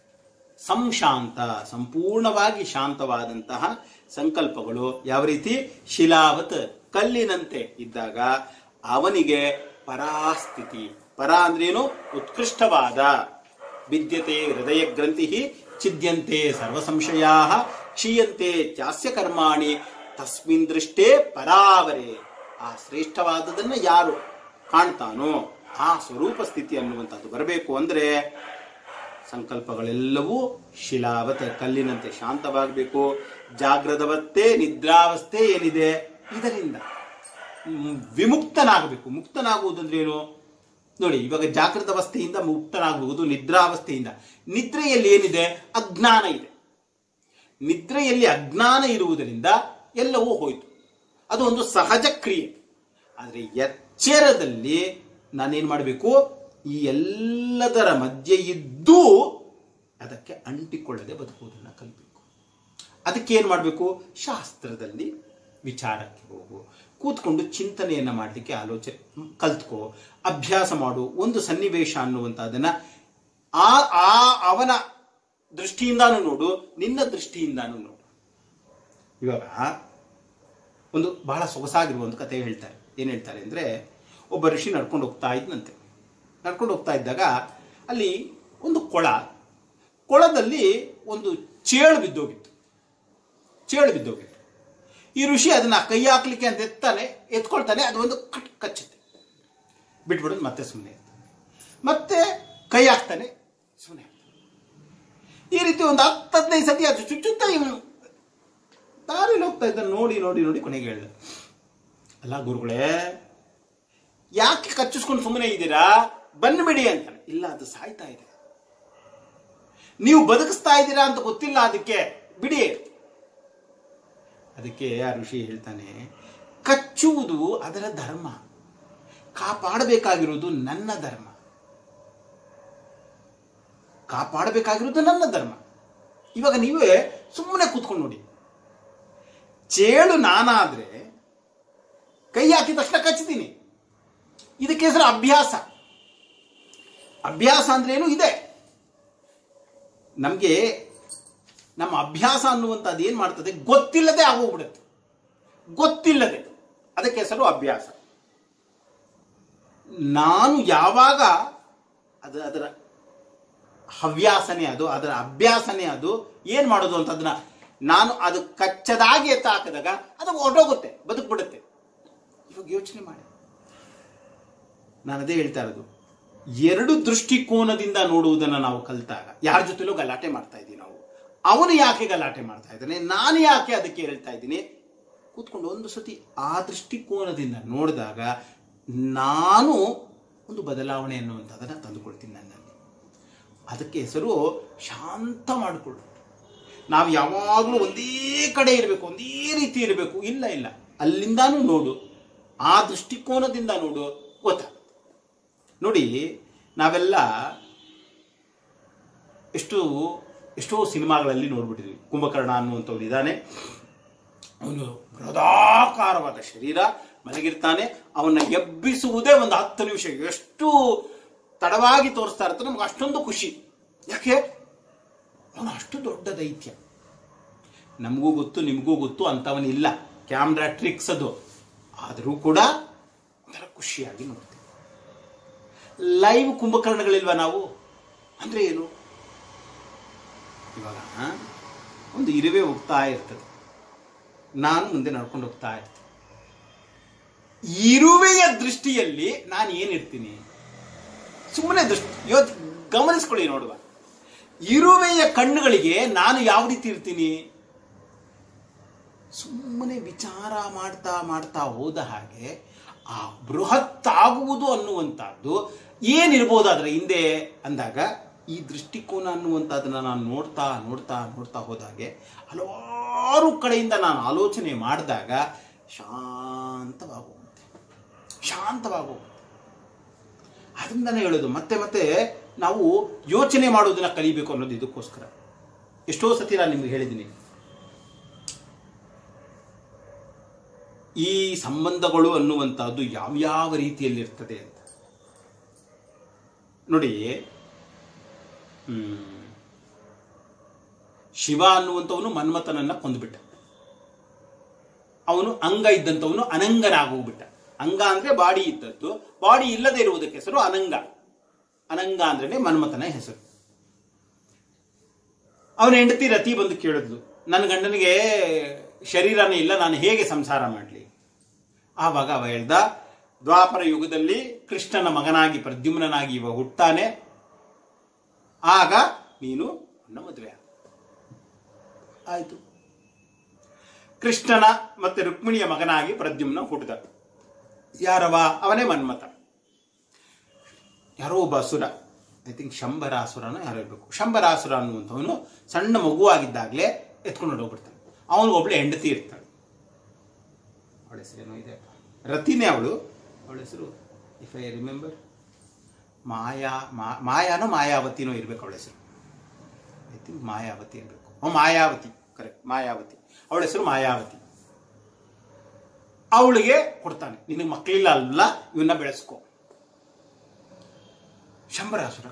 ಸಂಶಾಂತ ಸಂಪೂರ್ಣವಾಗಿ ಶಾಂತವಾದಂತಹ ಸಂಕಲ್ಪಗಳು ಯಾವ ರೀತಿ ಶಿಲಾವತ್ ಕಲ್ಲಿನಂತೆ ಇದ್ದಾಗ ಅವನಿಗೆ ಪರಾಸ್ಥಿತಿ ಪರ ಅಂದ್ರೇನು ಉತ್ಕೃಷ್ಟವಾದ ವಿದ್ಯತೆ ಹೃದಯ ಗ್ರಂಥಿ ಚಿದ್ಯಂತೆ ಸರ್ವ ಸಂಶಯಾ ಕ್ಷೀಯಂತೆ ಚಾಸ್ಯ ಕರ್ಮಾಣಿ ತಸ್ಮಿನ್ ದೃಷ್ಟೇ ಪರಾವರೆ ಆ ಶ್ರೇಷ್ಠವಾದದನ್ನ ಯಾರು ಕಾಣ್ತಾನೋ ಆ ಸ್ವರೂಪ ಸ್ಥಿತಿ ಅನ್ನುವಂಥದ್ದು ಬರಬೇಕು ಅಂದ್ರೆ ಸಂಕಲ್ಪಗಳೆಲ್ಲವೂ ಶಿಲಾವತ ಕಲ್ಲಿನಂತೆ ಶಾಂತವಾಗಬೇಕು ಜಾಗ್ರದವಸ್ಥೆ ನಿದ್ರಾವಸ್ಥೆ ಏನಿದೆ ಇದರಿಂದ ಮ್, ವಿಮುಕ್ತನಾಗಬೇಕು ಮುಕ್ತನಾಗುವುದಂದ್ರೆ ಏನು ನೋಡಿ ಇವಾಗ ಜಾಗೃತ ಅವಸ್ಥೆಯಿಂದ ಮುಕ್ತನಾಗಬಹುದು ನಿದ್ರಾವಸ್ಥೆಯಿಂದ ನಿದ್ರೆಯಲ್ಲಿ ಏನಿದೆ ಅಜ್ಞಾನ ಇದೆ ನಿದ್ರೆಯಲ್ಲಿ ಅಜ್ಞಾನ ಇರುವುದರಿಂದ ಎಲ್ಲವೂ ಹೋಯಿತು ಅದು ಒಂದು ಸಹಜ ಕ್ರಿಯೆ ಆದರೆ ಎಚ್ಚರದಲ್ಲಿ ನಾನೇನು ಮಾಡಬೇಕು ಈ ಎಲ್ಲದರ ಮಧ್ಯೆ ಇದ್ದೂ ಅದಕ್ಕೆ ಅಂಟಿಕೊಳ್ಳದೆ ಬದುಕುವುದನ್ನು ಕಲಿಬೇಕು ಅದಕ್ಕೆ ಏನು ಮಾಡಬೇಕು ಶಾಸ್ತ್ರದಲ್ಲಿ ವಿಚಾರಕ್ಕೆ ಹೋಗು ಕೂತ್ಕೊಂಡು ಚಿಂತನೆಯನ್ನು ಮಾಡಲಿಕ್ಕೆ ಆಲೋಚನೆ ಕಲ್ತ್ಕೋ ಅಭ್ಯಾಸ ಮಾಡು ಒಂದು ಸನ್ನಿವೇಶ ಅನ್ನುವಂಥದ್ದನ್ನ ಆ ಆ ಅವನ ದೃಷ್ಟಿಯಿಂದಾನು ನೋಡು ನಿನ್ನ ದೃಷ್ಟಿಯಿಂದಾನು ನೋಡು ಇವಾಗ ಒಂದು ಬಹಳ ಸೊಗಸಾಗಿರುವ ಒಂದು ಕತೆ ಹೇಳ್ತಾರೆ ಏನು ಹೇಳ್ತಾರೆ ಅಂದರೆ ಒಬ್ಬ ಋಷಿ ನಡ್ಕೊಂಡು ಹೋಗ್ತಾ ಇದ್ನಂತೆ ನಡ್ಕೊಂಡು ಹೋಗ್ತಾ ಇದ್ದಾಗ ಅಲ್ಲಿ ಒಂದು ಕೊಳ ಕೊಳದಲ್ಲಿ ಒಂದು ಚೇಳು ಬಿದ್ದೋಗಿತ್ತು ಚೇಳು ಬಿದ್ದೋಗಿತ್ತು ಈ ಋಷಿ ಅದನ್ನ ಕೈ ಹಾಕ್ಲಿಕ್ಕೆ ಅಂತ ಎತ್ತಾನೆ ಎತ್ಕೊಳ್ತಾನೆ ಅದು ಒಂದು ಕಟ್ ಕಚ್ಚುತ್ತೆ ಬಿಟ್ಬಿಡೋದು ಮತ್ತೆ ಸುಮ್ಮನೆ ಮತ್ತೆ ಕೈ ಹಾಕ್ತಾನೆ ಸುಮ್ಮನೆ ಈ ರೀತಿ ಒಂದು ಹತ್ತು ಹದಿನೈದು ಸತಿ ಅದು ಚುಚ್ಚುತ್ತಾ ಇವನು ದಾರಿಲಿ ಹೋಗ್ತಾ ಇದ್ದ ನೋಡಿ ನೋಡಿ ನೋಡಿ ಕೊನೆಗೆ ಹೇಳ್ದ ಅಲ್ಲ ಗುರುಗಳೇ ಯಾಕೆ ಕಚ್ಚಿಸ್ಕೊಂಡು ಸುಮ್ಮನೆ ಇದ್ದೀರಾ ಬಂದ್ಬಿಡಿ ಅಂತಾನೆ ಇಲ್ಲ ಅದು ಸಾಯ್ತಾ ಇದೆ ನೀವು ಬದುಕಿಸ್ತಾ ಇದ್ದೀರಾ ಅಂತ ಗೊತ್ತಿಲ್ಲ ಅದಕ್ಕೆ ಬಿಡಿ ಅದಕ್ಕೆ ಆ ಋಷಿ ಹೇಳ್ತಾನೆ ಕಚ್ಚುವುದು ಅದರ ಧರ್ಮ ಕಾಪಾಡಬೇಕಾಗಿರುವುದು ನನ್ನ ಧರ್ಮ ಕಾಪಾಡಬೇಕಾಗಿರುವುದು ನನ್ನ ಧರ್ಮ ಇವಾಗ ನೀವೇ ಸುಮ್ಮನೆ ಕೂತ್ಕೊಂಡು ನೋಡಿ ಚೇಳು ನಾನಾದ್ರೆ ಕೈ ಹಾಕಿದ ತಕ್ಷಣ ಕಚ್ತೀನಿ ಇದಕ್ಕೆ ಹೆಸರು ಅಭ್ಯಾಸ ಅಭ್ಯಾಸ ಅಂದ್ರೆ ಏನು ಇದೆ ನಮಗೆ ನಮ್ಮ ಅಭ್ಯಾಸ ಅನ್ನುವಂಥದ್ದು ಏನು ಮಾಡ್ತದೆ ಗೊತ್ತಿಲ್ಲದೆ ಆಗೋಗ್ಬಿಡುತ್ತೆ ಗೊತ್ತಿಲ್ಲದೆ ಅದಕ್ಕೆ ಹೆಸರು ಅಭ್ಯಾಸ ನಾನು ಯಾವಾಗ ಅದು ಅದರ ಹವ್ಯಾಸನೆ ಅದು ಅದರ ಅಭ್ಯಾಸನೆ ಅದು ಏನು ಮಾಡೋದು ಅಂತ ಅದನ್ನ ನಾನು ಅದು ಕಚ್ಚದಾಗಿ ಎತ್ತ ಹಾಕಿದಾಗ ಅದು ಹೊರಟೋಗುತ್ತೆ ಬದುಕ್ಬಿಡುತ್ತೆ ಇವಾಗ ಯೋಚನೆ ಮಾಡಿ ನಾನು ಅದೇ ಹೇಳ್ತಾ ಇರೋದು ಎರಡು ದೃಷ್ಟಿಕೋನದಿಂದ ನೋಡುವುದನ್ನು ನಾವು ಕಲಿತಾಗ ಯಾರ ಜೊತೆಲೂ ಗಲಾಟೆ ಮಾಡ್ತಾ ಇದ್ದೀವಿ ನಾವು ಅವನು ಯಾಕೆ ಗಲಾಟೆ ಮಾಡ್ತಾ ಇದ್ದಾನೆ ನಾನು ಯಾಕೆ ಅದಕ್ಕೆ ಹೇಳ್ತಾ ಇದ್ದೀನಿ ಕೂತ್ಕೊಂಡು ಒಂದು ಸತಿ ಆ ದೃಷ್ಟಿಕೋನದಿಂದ ನೋಡಿದಾಗ ನಾನು ಒಂದು ಬದಲಾವಣೆ ಅನ್ನುವಂಥದ್ದನ್ನು ತಂದುಕೊಳ್ತೀನಿ ನನ್ನಲ್ಲಿ ಅದಕ್ಕೆ ಹೆಸರು ಶಾಂತ ಮಾಡಿಕೊಳ್ಳು ನಾವು ಯಾವಾಗಲೂ ಒಂದೇ ಕಡೆ ಇರಬೇಕು ಒಂದೇ ರೀತಿ ಇರಬೇಕು ಇಲ್ಲ ಇಲ್ಲ ಅಲ್ಲಿಂದಾನು ನೋಡು ಆ ದೃಷ್ಟಿಕೋನದಿಂದ ನೋಡು ಗೊತ್ತಾಗುತ್ತೆ ನೋಡಿ ನಾವೆಲ್ಲ ಎಷ್ಟು ಎಷ್ಟೋ ಸಿನಿಮಾಗಳಲ್ಲಿ ನೋಡ್ಬಿಟ್ಟಿದ್ವಿ ಕುಂಭಕರ್ಣ ಅನ್ನುವಂಥವ್ರು ಇದ್ದಾನೆ ಅವನು ಬೃಹದಾಕಾರವಾದ ಶರೀರ ಮಲಗಿರ್ತಾನೆ ಅವನ್ನ ಎಬ್ಬಿಸುವುದೇ ಒಂದು ಹತ್ತು ನಿಮಿಷ ಎಷ್ಟು ತಡವಾಗಿ ತೋರಿಸ್ತಾ ಇರ್ತಾನೆ ನಮ್ಗೆ ಅಷ್ಟೊಂದು ಖುಷಿ ಯಾಕೆ ಅವನು ಅಷ್ಟು ದೊಡ್ಡ ದೈತ್ಯ ನಮಗೂ ಗೊತ್ತು ನಿಮಗೂ ಗೊತ್ತು ಅಂತವನಿಲ್ಲ ಕ್ಯಾಮ್ರಾ ಟ್ರಿಕ್ಸ್ ಅದು ಆದರೂ ಕೂಡ ಒಂಥರ ಖುಷಿಯಾಗಿ ನೋಡ್ತೀವಿ ಲೈವ್ ಕುಂಭಕರ್ಣಗಳಿಲ್ವಾ ನಾವು ಅಂದ್ರೆ ಏನು ಇವಾಗ ಒಂದು ಇರುವೆ ಹೋಗ್ತಾ ಇರ್ತದೆ ನಾನು ಮುಂದೆ ನಡ್ಕೊಂಡು ಹೋಗ್ತಾ ಇರ್ತೀನಿ ಇರುವೆಯ ದೃಷ್ಟಿಯಲ್ಲಿ ನಾನು ಏನಿರ್ತೀನಿ ಸುಮ್ಮನೆ ದೃಷ್ಟಿ ಯೋಚ್ ಗಮನಿಸ್ಕೊಳ್ಳಿ ನೋಡುವ ಇರುವೆಯ ಕಣ್ಣುಗಳಿಗೆ ನಾನು ಯಾವ ರೀತಿ ಇರ್ತೀನಿ ಸುಮ್ಮನೆ ವಿಚಾರ ಮಾಡ್ತಾ ಮಾಡ್ತಾ ಹೋದ ಹಾಗೆ ಆ ಬೃಹತ್ ಆಗುವುದು ಅನ್ನುವಂಥದ್ದು ಏನಿರ್ಬೋದು ಅದರ ಹಿಂದೆ ಅಂದಾಗ ಈ ದೃಷ್ಟಿಕೋನ ಅನ್ನುವಂಥದ್ದನ್ನ ನಾನು ನೋಡ್ತಾ ನೋಡ್ತಾ ನೋಡ್ತಾ ಹೋದಾಗೆ ಹಲವಾರು ಕಡೆಯಿಂದ ನಾನು ಆಲೋಚನೆ ಮಾಡಿದಾಗ ಶಾಂತವಾಗುವಂತೆ ಶಾಂತವಾಗುವಂತೆ ಅದರಿಂದನೇ ಹೇಳೋದು ಮತ್ತೆ ಮತ್ತೆ ನಾವು ಯೋಚನೆ ಮಾಡೋದನ್ನ ಕಲಿಬೇಕು ಅನ್ನೋದು ಇದಕ್ಕೋಸ್ಕರ ಎಷ್ಟೋ ಸತಿ ನಾನು ನಿಮ್ಗೆ ಹೇಳಿದ್ದೀನಿ ಈ ಸಂಬಂಧಗಳು ಅನ್ನುವಂಥದ್ದು ಯಾವ್ಯಾವ ರೀತಿಯಲ್ಲಿ ಇರ್ತದೆ ಅಂತ ನೋಡಿ ಹ್ಮ್, ಶಿವ ಅನ್ನುವಂಥವನು ಮನ್ಮಥನನ್ನ ಕೊಂದುಬಿಟ್ಟ ಅವನು ಅಂಗ ಇದ್ದಂಥವನು ಅನಂಗನಾಗೋಗ್ಬಿಟ್ಟ ಅಂಗ ಅಂದ್ರೆ ಬಾಡಿ ಇದ್ದದ್ದು ಬಾಡಿ ಇಲ್ಲದೆ ಇರುವುದಕ್ಕೆ ಹೆಸರು ಅನಂಗ ಅನಂಗ ಅಂದ್ರೆ ಮನ್ಮಥನ ಹೆಸರು ಅವನ ಹೆಂಡತಿ ರತಿ ಬಂದು ಕೇಳಿದ್ಲು ನನ್ನ ಗಂಡನಿಗೆ ಶರೀರನೇ ಇಲ್ಲ ನಾನು ಹೇಗೆ ಸಂಸಾರ ಮಾಡಲಿ ಆವಾಗ ಅವ ಹೇಳ್ದ ದ್ವಾಪರ ಯುಗದಲ್ಲಿ ಕೃಷ್ಣನ ಮಗನಾಗಿ ಪ್ರದ್ಯುಮ್ನಾಗಿ ಇವ ಹುಟ್ಟಾನೆ ಆಗ ನೀನು ನನ್ನ ಮದುವೆ ಆಗು. ಆಯ್ತು ಕೃಷ್ಣನ ಮತ್ತೆ ರುಕ್ಮಿಣಿಯ ಮಗನಾಗಿ ಪ್ರದ್ಯುಮ್ನ ಹುಟ್ಟಿದ ಯಾರವ ಅವನೇ ಮನ್ಮಥ ಯಾರೋ ಒಬ್ಬ ಅಸುರ ಐ ಥಿಂಕ್ ಶಂಬರಾಸುರನ ಯಾರೋ ಇರಬೇಕು ಶಂಬರಾಸುರ ಅನ್ನುವಂಥವನು ಸಣ್ಣ ಮಗುವಾಗಿದ್ದಾಗಲೇ ಎತ್ಕೊಂಡು ಹೋಗ್ಬಿಡ್ತಾನೆ ಅವನಿಗೆ ಒಬ್ಳು ಹೆಂಡತಿ ಇರ್ತಾಳೆ ಅವಳ ಹೆಸರೇನೋ ಇದೆ ರತಿನೇ ಅವಳು ಅವಳ ಹೆಸರು ಇಫ್ ಐ ರಿಮೆಂಬರ್ ಮಾಯಾ ಮಾ- ಮಾಯಾನೋ ಮಾಯಾವತಿನೋ ಇರ್ಬೇಕು ಅವಳ ಹೆಸರು ಐ ಥಿಂಕ್ ಮಾಯಾವತಿ ಇರಬೇಕು ಓ ಮಾಯಾವತಿ ಕರೆಕ್ಟ್ ಮಾಯಾವತಿ ಅವಳ ಹೆಸರು ಮಾಯಾವತಿ ಅವಳಿಗೆ ಕೊಡ್ತಾನೆ ನಿನಗೆ ಮಕ್ಕಳಿಲ್ಲ ಅಲ್ಲ ಇವನ್ನ ಬೆಳೆಸ್ಕೊ ಶಂಬರಾಸುರ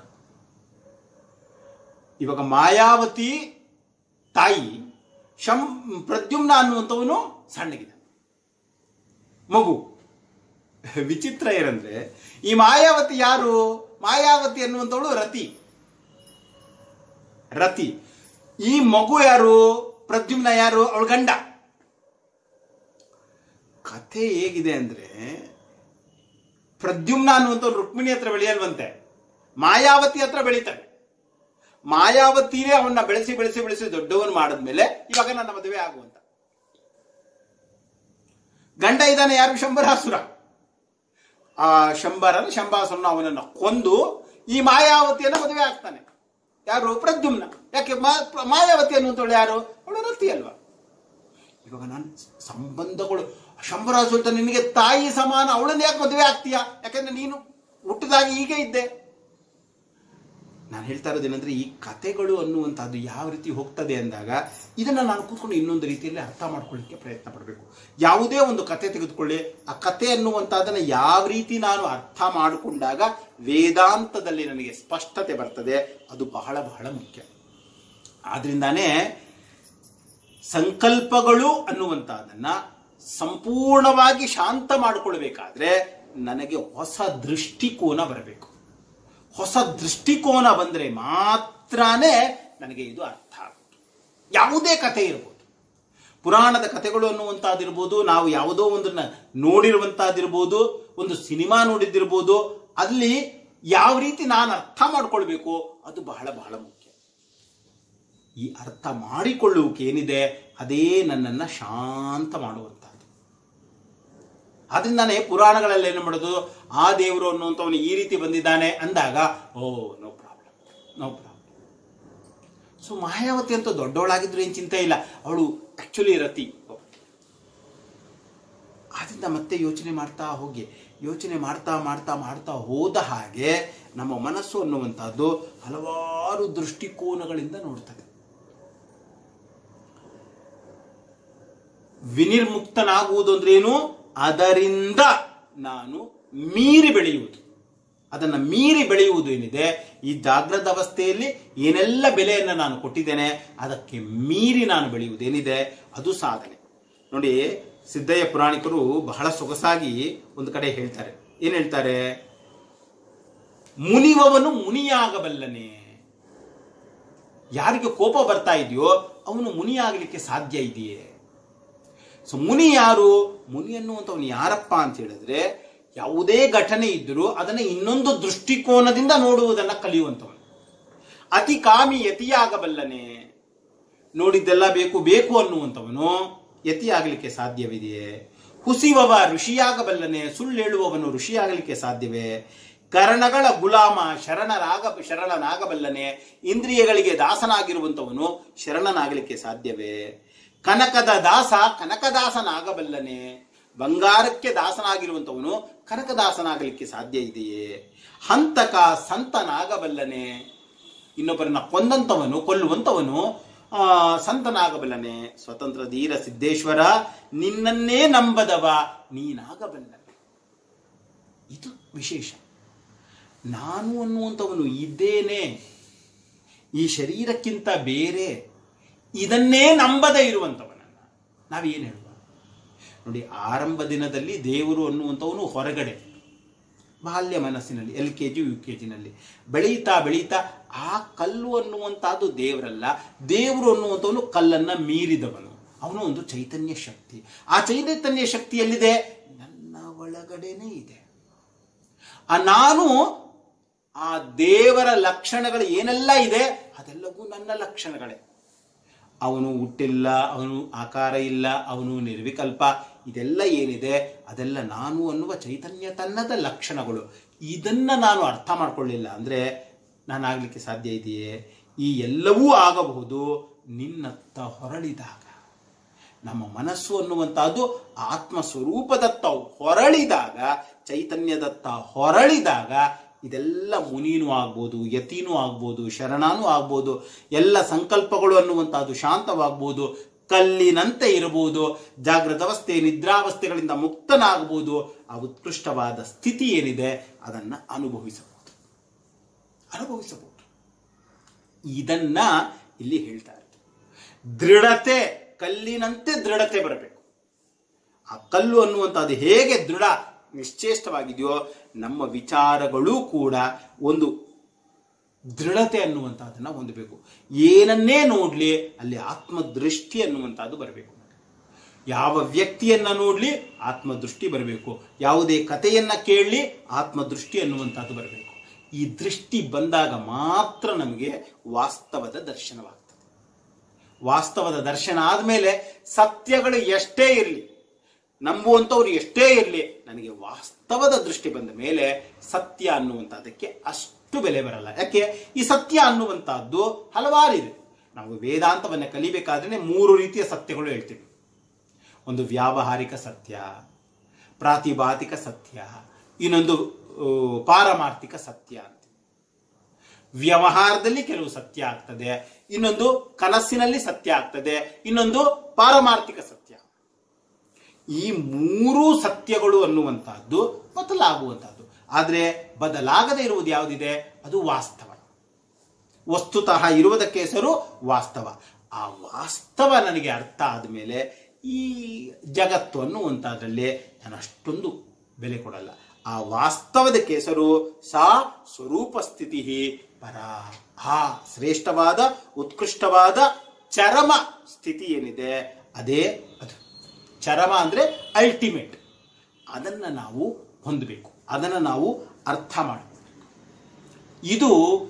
ಇವಾಗ ಮಾಯಾವತಿ ತಾಯಿ ಶಂ ಪ್ರದ್ಯುಮ್ನ ಅನ್ನುವಂಥವನು ಸಣ್ಣಗಿದೆ ಮಗು ವಿಚಿತ್ರ ಏನಂದ್ರೆ ಈ ಮಾಯಾವತಿ ಯಾರು ಮಾಯಾವತಿ ಅನ್ನುವಂಥವಳು ರತಿ ರತಿ ಈ ಮಗು ಯಾರು ಪ್ರದ್ಯುಮ್ನ ಯಾರು ಅವಳ ಗಂಡ ಕಥೆ ಹೇಗಿದೆ ಅಂದ್ರೆ ಪ್ರದ್ಯುಮ್ನ ಅನ್ನುವಂಥವ್ರು ರುಕ್ಮಿಣಿ ಹತ್ರ ಬೆಳೆಯಲ್ವಂತೆ ಮಾಯಾವತಿ ಹತ್ರ ಬೆಳೀತಾನೆ ಮಾಯಾವತಿನೇ ಅವನ್ನ ಬೆಳೆಸಿ ಬೆಳೆಸಿ ಬೆಳೆಸಿ ದೊಡ್ಡವನು ಮಾಡಿದ್ಮೇಲೆ ಇವಾಗ ನನ್ನ ಮದುವೆ ಆಗುವಂತ ಗಂಡ ಇದ್ದಾನೆ ಯಾರು ಶಂಬರಾಸುರ ಆ ಶಂಬರನ ಶಂಬಾಸುರನ ಅವನನ್ನ ಕೊಂದು ಈ ಮಾಯಾವತಿಯನ್ನ ಮದುವೆ ಆಗ್ತಾನೆ ಯಾರು ಪ್ರದ್ಯುಮ್ನ ಯಾಕೆ ಮಾ- ಮಾಯಾವತಿ ಅನ್ನುವಂಥವಳು ಯಾರು ಅವಳು ರತಿ ಅಲ್ವಾ ಇವಾಗ ನಾನು ಸಂಬಂಧಗಳು ಶಂಬರಾಸುರ ನಿನಗೆ ತಾಯಿ ಸಮಾನ ಅವಳನ್ನ ಯಾಕೆ ಮದುವೆ ಆಗ್ತೀಯಾ ಯಾಕಂದ್ರೆ ನೀನು ಹುಟ್ಟಿದಾಗ ಹೀಗೆ ಇದ್ದೆ ನಾನು ಹೇಳ್ತಾ ಇರೋದೇನೆಂದ್ರೆ ಈ ಕತೆಗಳು ಅನ್ನುವಂಥದ್ದು ಯಾವ ರೀತಿ ಹೋಗ್ತದೆ ಅಂದಾಗ ಇದನ್ನ ನಾನು ಕೂತ್ಕೊಂಡು ಇನ್ನೊಂದು ರೀತಿಯಲ್ಲಿ ಅರ್ಥ ಮಾಡ್ಕೊಳ್ಳಿಕ್ಕೆ ಪ್ರಯತ್ನ ಪಡಬೇಕು ಯಾವುದೇ ಒಂದು ಕತೆ ತೆಗೆದುಕೊಳ್ಳಿ ಆ ಕತೆ ಅನ್ನುವಂಥದ್ದನ್ನ ಯಾವ ರೀತಿ ನಾನು ಅರ್ಥ ಮಾಡಿಕೊಂಡಾಗ ವೇದಾಂತದಲ್ಲಿ ನನಗೆ ಸ್ಪಷ್ಟತೆ ಬರ್ತದೆ ಅದು ಬಹಳ ಬಹಳ ಮುಖ್ಯ ಆದ್ರಿಂದಾನೇ ಸಂಕಲ್ಪಗಳು ಅನ್ನುವಂಥದ್ದನ್ನ ಸಂಪೂರ್ಣವಾಗಿ ಶಾಂತ ಮಾಡಿಕೊಳ್ಬೇಕಾದ್ರೆ ನನಗೆ ಹೊಸ ದೃಷ್ಟಿಕೋನ ಬರಬೇಕು ಹೊಸ ದೃಷ್ಟಿಕೋನ ಬಂದ್ರೆ ಮಾತ್ರನೇ ನನಗೆ ಇದು ಅರ್ಥ ಆಗುತ್ತೆ ಯಾವುದೇ ಕಥೆ ಇರ್ಬೋದು ಪುರಾಣದ ಕಥೆಗಳು ಅನ್ನುವಂಥದ್ದಿರ್ಬೋದು ನಾವು ಯಾವುದೋ ಒಂದನ್ನ ನೋಡಿರುವಂತಹದ್ದಿರ್ಬೋದು ಒಂದು ಸಿನಿಮಾ ನೋಡಿದ್ದಿರ್ಬೋದು ಅಲ್ಲಿ ಯಾವ ರೀತಿ ನಾನು ಅರ್ಥ ಮಾಡ್ಕೊಳ್ಬೇಕು ಅದು ಬಹಳ ಬಹಳ ಮುಖ್ಯ ಈ ಅರ್ಥ ಮಾಡಿಕೊಳ್ಳುವಿಕೆ ಏನಿದೆ ಅದೇ ನನ್ನನ್ನ ಶಾಂತ ಮಾಡುವಂತಹದ್ದು ಅದರಿಂದಾನೇ ಪುರಾಣಗಳಲ್ಲಿ ಏನು ಮಾಡೋದು ಆ ದೇವರು ಅನ್ನುವಂಥವನು ಈ ರೀತಿ ಬಂದಿದ್ದಾನೆ ಅಂದಾಗ oh no problem no problem so Mayavati ಅಂತ ದೊಡ್ಡವಳಾಗಿದ್ರು ಏನು ಚಿಂತೆ ಇಲ್ಲ ಅವಳು ಆಕ್ಚುಲಿ ರತಿ ಆ ಆದ್ರಿಂದ ಮತ್ತೆ ಯೋಚನೆ ಮಾಡ್ತಾ ಹೋಗಿ ಯೋಚನೆ ಮಾಡ್ತಾ ಮಾಡ್ತಾ ಮಾಡ್ತಾ ಹೋದ ಹಾಗೆ ನಮ್ಮ ಮನಸ್ಸು ಅನ್ನುವಂಥದ್ದು ಹಲವಾರು ದೃಷ್ಟಿಕೋನಗಳಿಂದ ನೋಡ್ತದೆ ವಿನಿರ್ಮುಕ್ತನಾಗುವುದು ಅಂದ್ರೇನು ಅದರಿಂದ ನಾನು ಮೀರಿ ಬೆಳೆಯುವುದು ಅದನ್ನು ಮೀರಿ ಬೆಳೆಯುವುದು ಏನಿದೆ ಈ ಜಾಗೃತ ಅವಸ್ಥೆಯಲ್ಲಿ ಏನೆಲ್ಲ ಬೆಲೆಯನ್ನು ನಾನು ಕೊಟ್ಟಿದ್ದೇನೆ ಅದಕ್ಕೆ ಮೀರಿ ನಾನು ಬೆಳೆಯುವುದೇನಿದೆ ಅದು ಸಾಧನೆ ನೋಡಿ ಸಿದ್ದಯ್ಯ ಪುರಾಣಿಕರು ಬಹಳ ಸೊಗಸಾಗಿ ಒಂದು ಕಡೆ ಹೇಳ್ತಾರೆ ಏನ್ ಹೇಳ್ತಾರೆ ಮುನಿವವನು ಮುನಿಯಾಗಬಲ್ಲನೆ ಯಾರಿಗೆ ಕೋಪ ಬರ್ತಾ ಇದೆಯೋ ಅವನು ಮುನಿಯಾಗಲಿಕ್ಕೆ ಸಾಧ್ಯ ಇದೆಯೇ ಸೊ ಮುನಿ ಯಾರು ಮುನಿ ಅನ್ನುವಂಥವನು ಯಾರಪ್ಪ ಅಂತ ಹೇಳಿದ್ರೆ ಯಾವುದೇ ಘಟನೆ ಇದ್ದರೂ ಅದನ್ನು ಇನ್ನೊಂದು ದೃಷ್ಟಿಕೋನದಿಂದ ನೋಡುವುದನ್ನ ಕಲಿಯುವಂಥವನು ಅತಿ ಕಾಮಿ ಯತಿಯಾಗಬಲ್ಲನೆ ನೋಡಿದ್ದೆಲ್ಲ ಬೇಕು ಬೇಕು ಅನ್ನುವಂಥವನು ಯತಿಯಾಗಲಿಕ್ಕೆ ಸಾಧ್ಯವಿದೆಯೇ ಹುಸಿವವ ಋಷಿಯಾಗಬಲ್ಲನೆ ಸುಳ್ಳು ಹೇಳುವವನು ಋಷಿಯಾಗಲಿಕ್ಕೆ ಸಾಧ್ಯವೇ ಕರಣಗಳ ಗುಲಾಮ ಶರಣರಾಗ ಶರಣನಾಗಬಲ್ಲನೆ ಇಂದ್ರಿಯಗಳಿಗೆ ದಾಸನಾಗಿರುವಂಥವನು ಶರಣನಾಗಲಿಕ್ಕೆ ಸಾಧ್ಯವೇ ಕನಕದ ದಾಸ ಕನಕದಾಸನಾಗಬಲ್ಲನೆ ಬಂಗಾರಕ್ಕೆ ದಾಸನಾಗಿರುವಂಥವನು ಕನಕದಾಸನಾಗಲಿಕ್ಕೆ ಸಾಧ್ಯ ಇದೆಯೇ ಹಂತಕ ಸಂತನಾಗಬಲ್ಲನೆ ಇನ್ನೊಬ್ಬರನ್ನ ಕೊಂದಂತವನು ಕೊಲ್ಲುವಂತವನು ಆ, ಸಂತನಾಗಬಲ್ಲನೆ ಸ್ವತಂತ್ರ ಧೀರ ಸಿದ್ದೇಶ್ವರ ನಿನ್ನನ್ನೇ ನಂಬದವ ನೀನಾಗಬಲ್ಲನೆ ಇದು ವಿಶೇಷ ನಾನು ಅನ್ನುವಂಥವನು ಇದ್ದೇನೆ ಈ ಶರೀರಕ್ಕಿಂತ ಬೇರೆ ಇದನ್ನೇ ನಂಬದೇ ಇರುವಂಥವನನ್ನ ನಾವೇನು ಹೇಳುವ ನೋಡಿ ಆರಂಭ ದಿನದಲ್ಲಿ ದೇವರು ಅನ್ನುವಂಥವನು ಹೊರಗಡೆ ಬಾಲ್ಯ ಮನಸ್ಸಿನಲ್ಲಿ L K G U K ಜಿನಲ್ಲಿ ಬೆಳೀತಾ ಬೆಳೀತಾ ಆ ಕಲ್ಲು ಅನ್ನುವಂಥದ್ದು ದೇವರಲ್ಲ ದೇವರು ಅನ್ನುವಂಥವನು ಕಲ್ಲನ್ನ ಮೀರಿದವನು ಅವನು ಒಂದು ಚೈತನ್ಯ ಶಕ್ತಿ ಆ ಚೈತನ್ಯ ಶಕ್ತಿ ಎಲ್ಲಿದೆ ನನ್ನ ಒಳಗಡೆನೇ ಇದೆ ಆ ನಾನು ಆ ದೇವರ ಲಕ್ಷಣಗಳು ಏನೆಲ್ಲ ಇದೆ ಅದೆಲ್ಲವೂ ನನ್ನ ಲಕ್ಷಣಗಳೇ ಅವನು ಹುಟ್ಟಿಲ್ಲ ಅವನು ಆಕಾರ ಇಲ್ಲ ಅವನು ನಿರ್ವಿಕಲ್ಪ ಇದೆಲ್ಲ ಏನಿದೆ ಅದೆಲ್ಲ ನಾನು ಅನ್ನುವ ಚೈತನ್ಯ ತನ್ನದ ಲಕ್ಷಣಗಳು ಇದನ್ನ ನಾನು ಅರ್ಥ ಮಾಡ್ಕೊಳ್ಳಿಲ್ಲ ಅಂದ್ರೆ ನಾನಾಗ್ಲಿಕ್ಕೆ ಸಾಧ್ಯ ಇದೆಯೇ ಈ ಎಲ್ಲವೂ ಆಗಬಹುದು ನಿನ್ನತ್ತ ಹೊರಳಿದಾಗ ನಮ್ಮ ಮನಸ್ಸು ಅನ್ನುವಂತಹದ್ದು ಆತ್ಮ ಸ್ವರೂಪದತ್ತ ಹೊರಳಿದಾಗ ಚೈತನ್ಯದತ್ತ ಹೊರಳಿದಾಗ ಇದೆಲ್ಲ ಮುನೀನೂ ಆಗ್ಬೋದು ಯತಿನೂ ಆಗ್ಬೋದು ಶರಣಾನೂ ಆಗ್ಬೋದು ಎಲ್ಲ ಸಂಕಲ್ಪಗಳು ಅನ್ನುವಂತಹದ್ದು ಶಾಂತವಾಗ್ಬೋದು ಕಲ್ಲಿನಂತೆ ಇರಬಹುದು ಜಾಗೃತ ಅವಸ್ಥೆ ನಿದ್ರಾವಸ್ಥೆಗಳಿಂದ ಮುಕ್ತನಾಗಬಹುದು ಆ ಉತ್ಕೃಷ್ಟವಾದ ಸ್ಥಿತಿ ಏನಿದೆ ಅದನ್ನ ಅನುಭವಿಸಬಹುದು ಅನುಭವಿಸಬಹುದು ಇದನ್ನ ಇಲ್ಲಿ ಹೇಳ್ತಾರೆ ದೃಢತೆ ಕಲ್ಲಿನಂತೆ ದೃಢತೆ ಬರಬೇಕು ಆ ಕಲ್ಲು ಅನ್ನುವಂಥದ್ದು ಹೇಗೆ ದೃಢ ನಿಶ್ಚೇಷ್ಟವಾಗಿದೆಯೋ ನಮ್ಮ ವಿಚಾರಗಳೂ ಕೂಡ ಒಂದು ದೃಢತೆ ಅನ್ನುವಂಥದ್ದನ್ನ ಹೊಂದಬೇಕು ಏನನ್ನೇ ನೋಡ್ಲಿ ಅಲ್ಲಿ ಆತ್ಮದೃಷ್ಟಿ ಅನ್ನುವಂಥದ್ದು ಬರಬೇಕು ಯಾವ ವ್ಯಕ್ತಿಯನ್ನ ನೋಡ್ಲಿ ಆತ್ಮದೃಷ್ಟಿ ಬರಬೇಕು ಯಾವುದೇ ಕಥೆಯನ್ನ ಕೇಳಲಿ ಆತ್ಮದೃಷ್ಟಿ ಅನ್ನುವಂಥದ್ದು ಬರಬೇಕು ಈ ದೃಷ್ಟಿ ಬಂದಾಗ ಮಾತ್ರ ನಮಗೆ ವಾಸ್ತವದ ದರ್ಶನವಾಗ್ತದೆ ವಾಸ್ತವದ ದರ್ಶನ ಆದ್ಮೇಲೆ ಸತ್ಯಗಳು ಎಷ್ಟೇ ಇರಲಿ ನಂಬುವಂಥವ್ರು ಎಷ್ಟೇ ಇರಲಿ ನನಗೆ ವಾಸ್ತವದ ದೃಷ್ಟಿ ಬಂದ ಮೇಲೆ ಸತ್ಯ ಅನ್ನುವಂಥದ್ದಕ್ಕೆ ಅಷ್ಟು ಬೆಲೆ ಬರಲ್ಲ ಯಾಕೆ ಈ ಸತ್ಯ ಅನ್ನುವಂಥದ್ದು ಹಲವಾರಿದೆ ನಾವು ವೇದಾಂತವನ್ನ ಕಲಿಬೇಕಾದ್ರೆ ಮೂರು ರೀತಿಯ ಸತ್ಯಗಳು ಹೇಳ್ತೀವಿ ಒಂದು ವ್ಯಾವಹಾರಿಕ ಸತ್ಯ ಪ್ರಾತಿಭಾತಿಕ ಸತ್ಯ ಇನ್ನೊಂದು ಆ, ಪಾರಮಾರ್ಥಿಕ ಸತ್ಯ ಅಂತ ವ್ಯವಹಾರದಲ್ಲಿ ಕೆಲವು ಸತ್ಯ ಆಗ್ತದೆ ಇನ್ನೊಂದು ಕನಸಿನಲ್ಲಿ ಸತ್ಯ ಆಗ್ತದೆ ಇನ್ನೊಂದು ಪಾರಮಾರ್ಥಿಕ ಸತ್ಯ ಈ ಮೂರೂ ಸತ್ಯಗಳು ಅನ್ನುವಂತಹದ್ದು ಬದಲಾಗುವಂತಹದ್ದು ಆದ್ರೆ ಬದಲಾಗದೆ ಇರುವುದು ಯಾವುದಿದೆ ಅದು ವಾಸ್ತವ ವಸ್ತುತಃ ಇರುವುದಕ್ಕೆ ಹೆಸರು ವಾಸ್ತವ ಆ ವಾಸ್ತವ ನನಗೆ ಅರ್ಥ ಆದಮೇಲೆ ಈ ಜಗತ್ತು ಅನ್ನುವಂಥದ್ರಲ್ಲಿ ನಾನು ಅಷ್ಟೊಂದು ಬೆಲೆ ಕೊಡಲ್ಲ ಆ ವಾಸ್ತವದಕ್ಕೆ ಹೆಸರು ಸಾ ಸ್ವರೂಪ ಸ್ಥಿತಿ ಪರ ಆ ಶ್ರೇಷ್ಠವಾದ ಉತ್ಕೃಷ್ಟವಾದ ಚರಮ ಸ್ಥಿತಿ ಏನಿದೆ ಅದೇ ಅದು ಚರಮ ಅಂದ್ರೆ ಅಲ್ಟಿಮೇಟ್ ಅದನ್ನ ನಾವು ಹೊಂದಬೇಕು ಅದನ್ನ ನಾವು ಅರ್ಥ ಮಾಡಬೇಕು ಇದು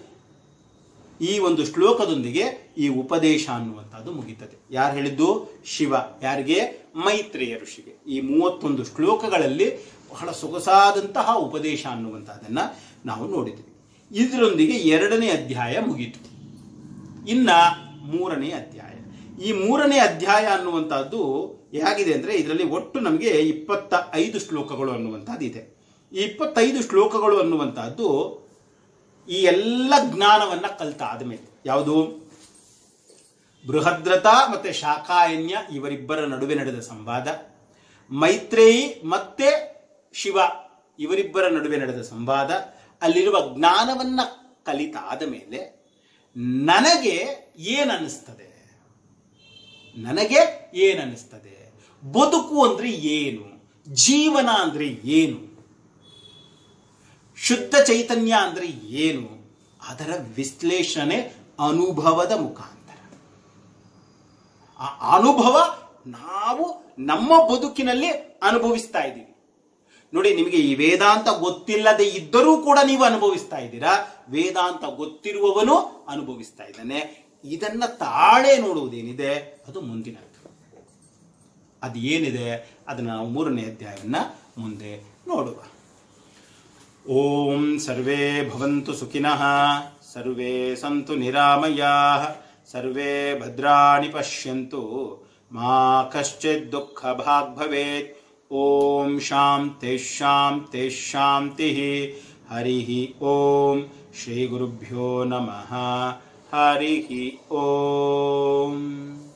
ಈ ಒಂದು ಶ್ಲೋಕದೊಂದಿಗೆ ಈ ಉಪದೇಶ ಅನ್ನುವಂಥದ್ದು ಮುಗಿತದೆ ಯಾರು ಹೇಳಿದ್ದು ಶಿವ ಯಾರಿಗೆ ಮೈತ್ರೇಯ ಋಷಿಗೆ ಈ ಮೂವತ್ತೊಂದು ಶ್ಲೋಕಗಳಲ್ಲಿ ಬಹಳ ಸೊಗಸಾದಂತಹ ಉಪದೇಶ ಅನ್ನುವಂಥದ್ದನ್ನ ನಾವು ನೋಡಿದ್ವಿ ಇದರೊಂದಿಗೆ ಎರಡನೇ ಅಧ್ಯಾಯ ಮುಗೀತು ಇನ್ನ ಮೂರನೇ ಅಧ್ಯಾಯ ಈ ಮೂರನೇ ಅಧ್ಯಾಯ ಅನ್ನುವಂಥದ್ದು ಹೇಗಿದೆ ಅಂದರೆ ಇದರಲ್ಲಿ ಒಟ್ಟು ನಮಗೆ ಇಪ್ಪತ್ತ ಐದು ಶ್ಲೋಕಗಳು ಅನ್ನುವಂಥದ್ದು ಇದೆ ಈ ಇಪ್ಪತ್ತೈದು ಶ್ಲೋಕಗಳು ಅನ್ನುವಂಥದ್ದು ಈ ಎಲ್ಲ ಜ್ಞಾನವನ್ನ ಕಲ್ತಾದ ಮೇಲೆ ಯಾವುದು ಬೃಹದ್ರಥ ಮತ್ತೆ ಶಾಖಾಯನ್ಯ ಇವರಿಬ್ಬರ ನಡುವೆ ನಡೆದ ಸಂವಾದ ಮೈತ್ರೇಯಿ ಮತ್ತೆ ಶಿವ ಇವರಿಬ್ಬರ ನಡುವೆ ನಡೆದ ಸಂವಾದ ಅಲ್ಲಿರುವ ಜ್ಞಾನವನ್ನ ಕಲಿತಾದ ಮೇಲೆ ನನಗೆ ಏನನ್ನಿಸ್ತದೆ ನನಗೆ ಏನನ್ನಿಸ್ತದೆ ಬದುಕು ಅಂದ್ರೆ ಏನು ಜೀವನ ಅಂದ್ರೆ ಏನು ಶುದ್ಧ ಚೈತನ್ಯ ಅಂದ್ರೆ ಏನು ಅದರ ವಿಶ್ಲೇಷಣೆ ಅನುಭವದ ಮುಖಾಂತರ ಆ ಅನುಭವ ನಾವು ನಮ್ಮ ಬದುಕಿನಲ್ಲಿ ಅನುಭವಿಸ್ತಾ ಇದ್ದೀವಿ ನೋಡಿ ನಿಮಗೆ ಈ ವೇದಾಂತ ಗೊತ್ತಿಲ್ಲದೆ ಇದ್ದರೂ ಕೂಡ ನೀವು ಅನುಭವಿಸ್ತಾ ಇದ್ದೀರಾ ವೇದಾಂತ ಗೊತ್ತಿರುವವನು ಅನುಭವಿಸ್ತಾ ಇದ್ದಾನೆ ಇದನ್ನ ತಾಳೆ ನೋಡುವುದೇನಿದೆ ಅದು ಮುಂದಿನದ್ದು ಅದು ಏನಿದೆ ಅದನ್ನ ನಾವು ಮೂರನೇ ಅಧ್ಯಾಯವನ್ನ ಮುಂದೆ ನೋಡುವ ಓಂ ಸರ್ವೇ ಭವಂತು ಸುಖಿನಃ ಸರ್ವೇ ಸಂತು ನಿರಾಮಯಾಃ ಸರ್ವೇ ಭದ್ರಾಣಿ ಪಶ್ಯಂತು ಮಾ ಕಶ್ಚಿತ್ ದುಃಖ ಭಾಗ್ ಭವೇತ್ ಓಂ ಶಾಂತಿ ಶಾಂತಿ ಶಾಂತಿ ಹರಿ ಓಂ ಶ್ರೀ ಗುರುಭ್ಯೋ ನಮಃ ಹರಿ ಓಂ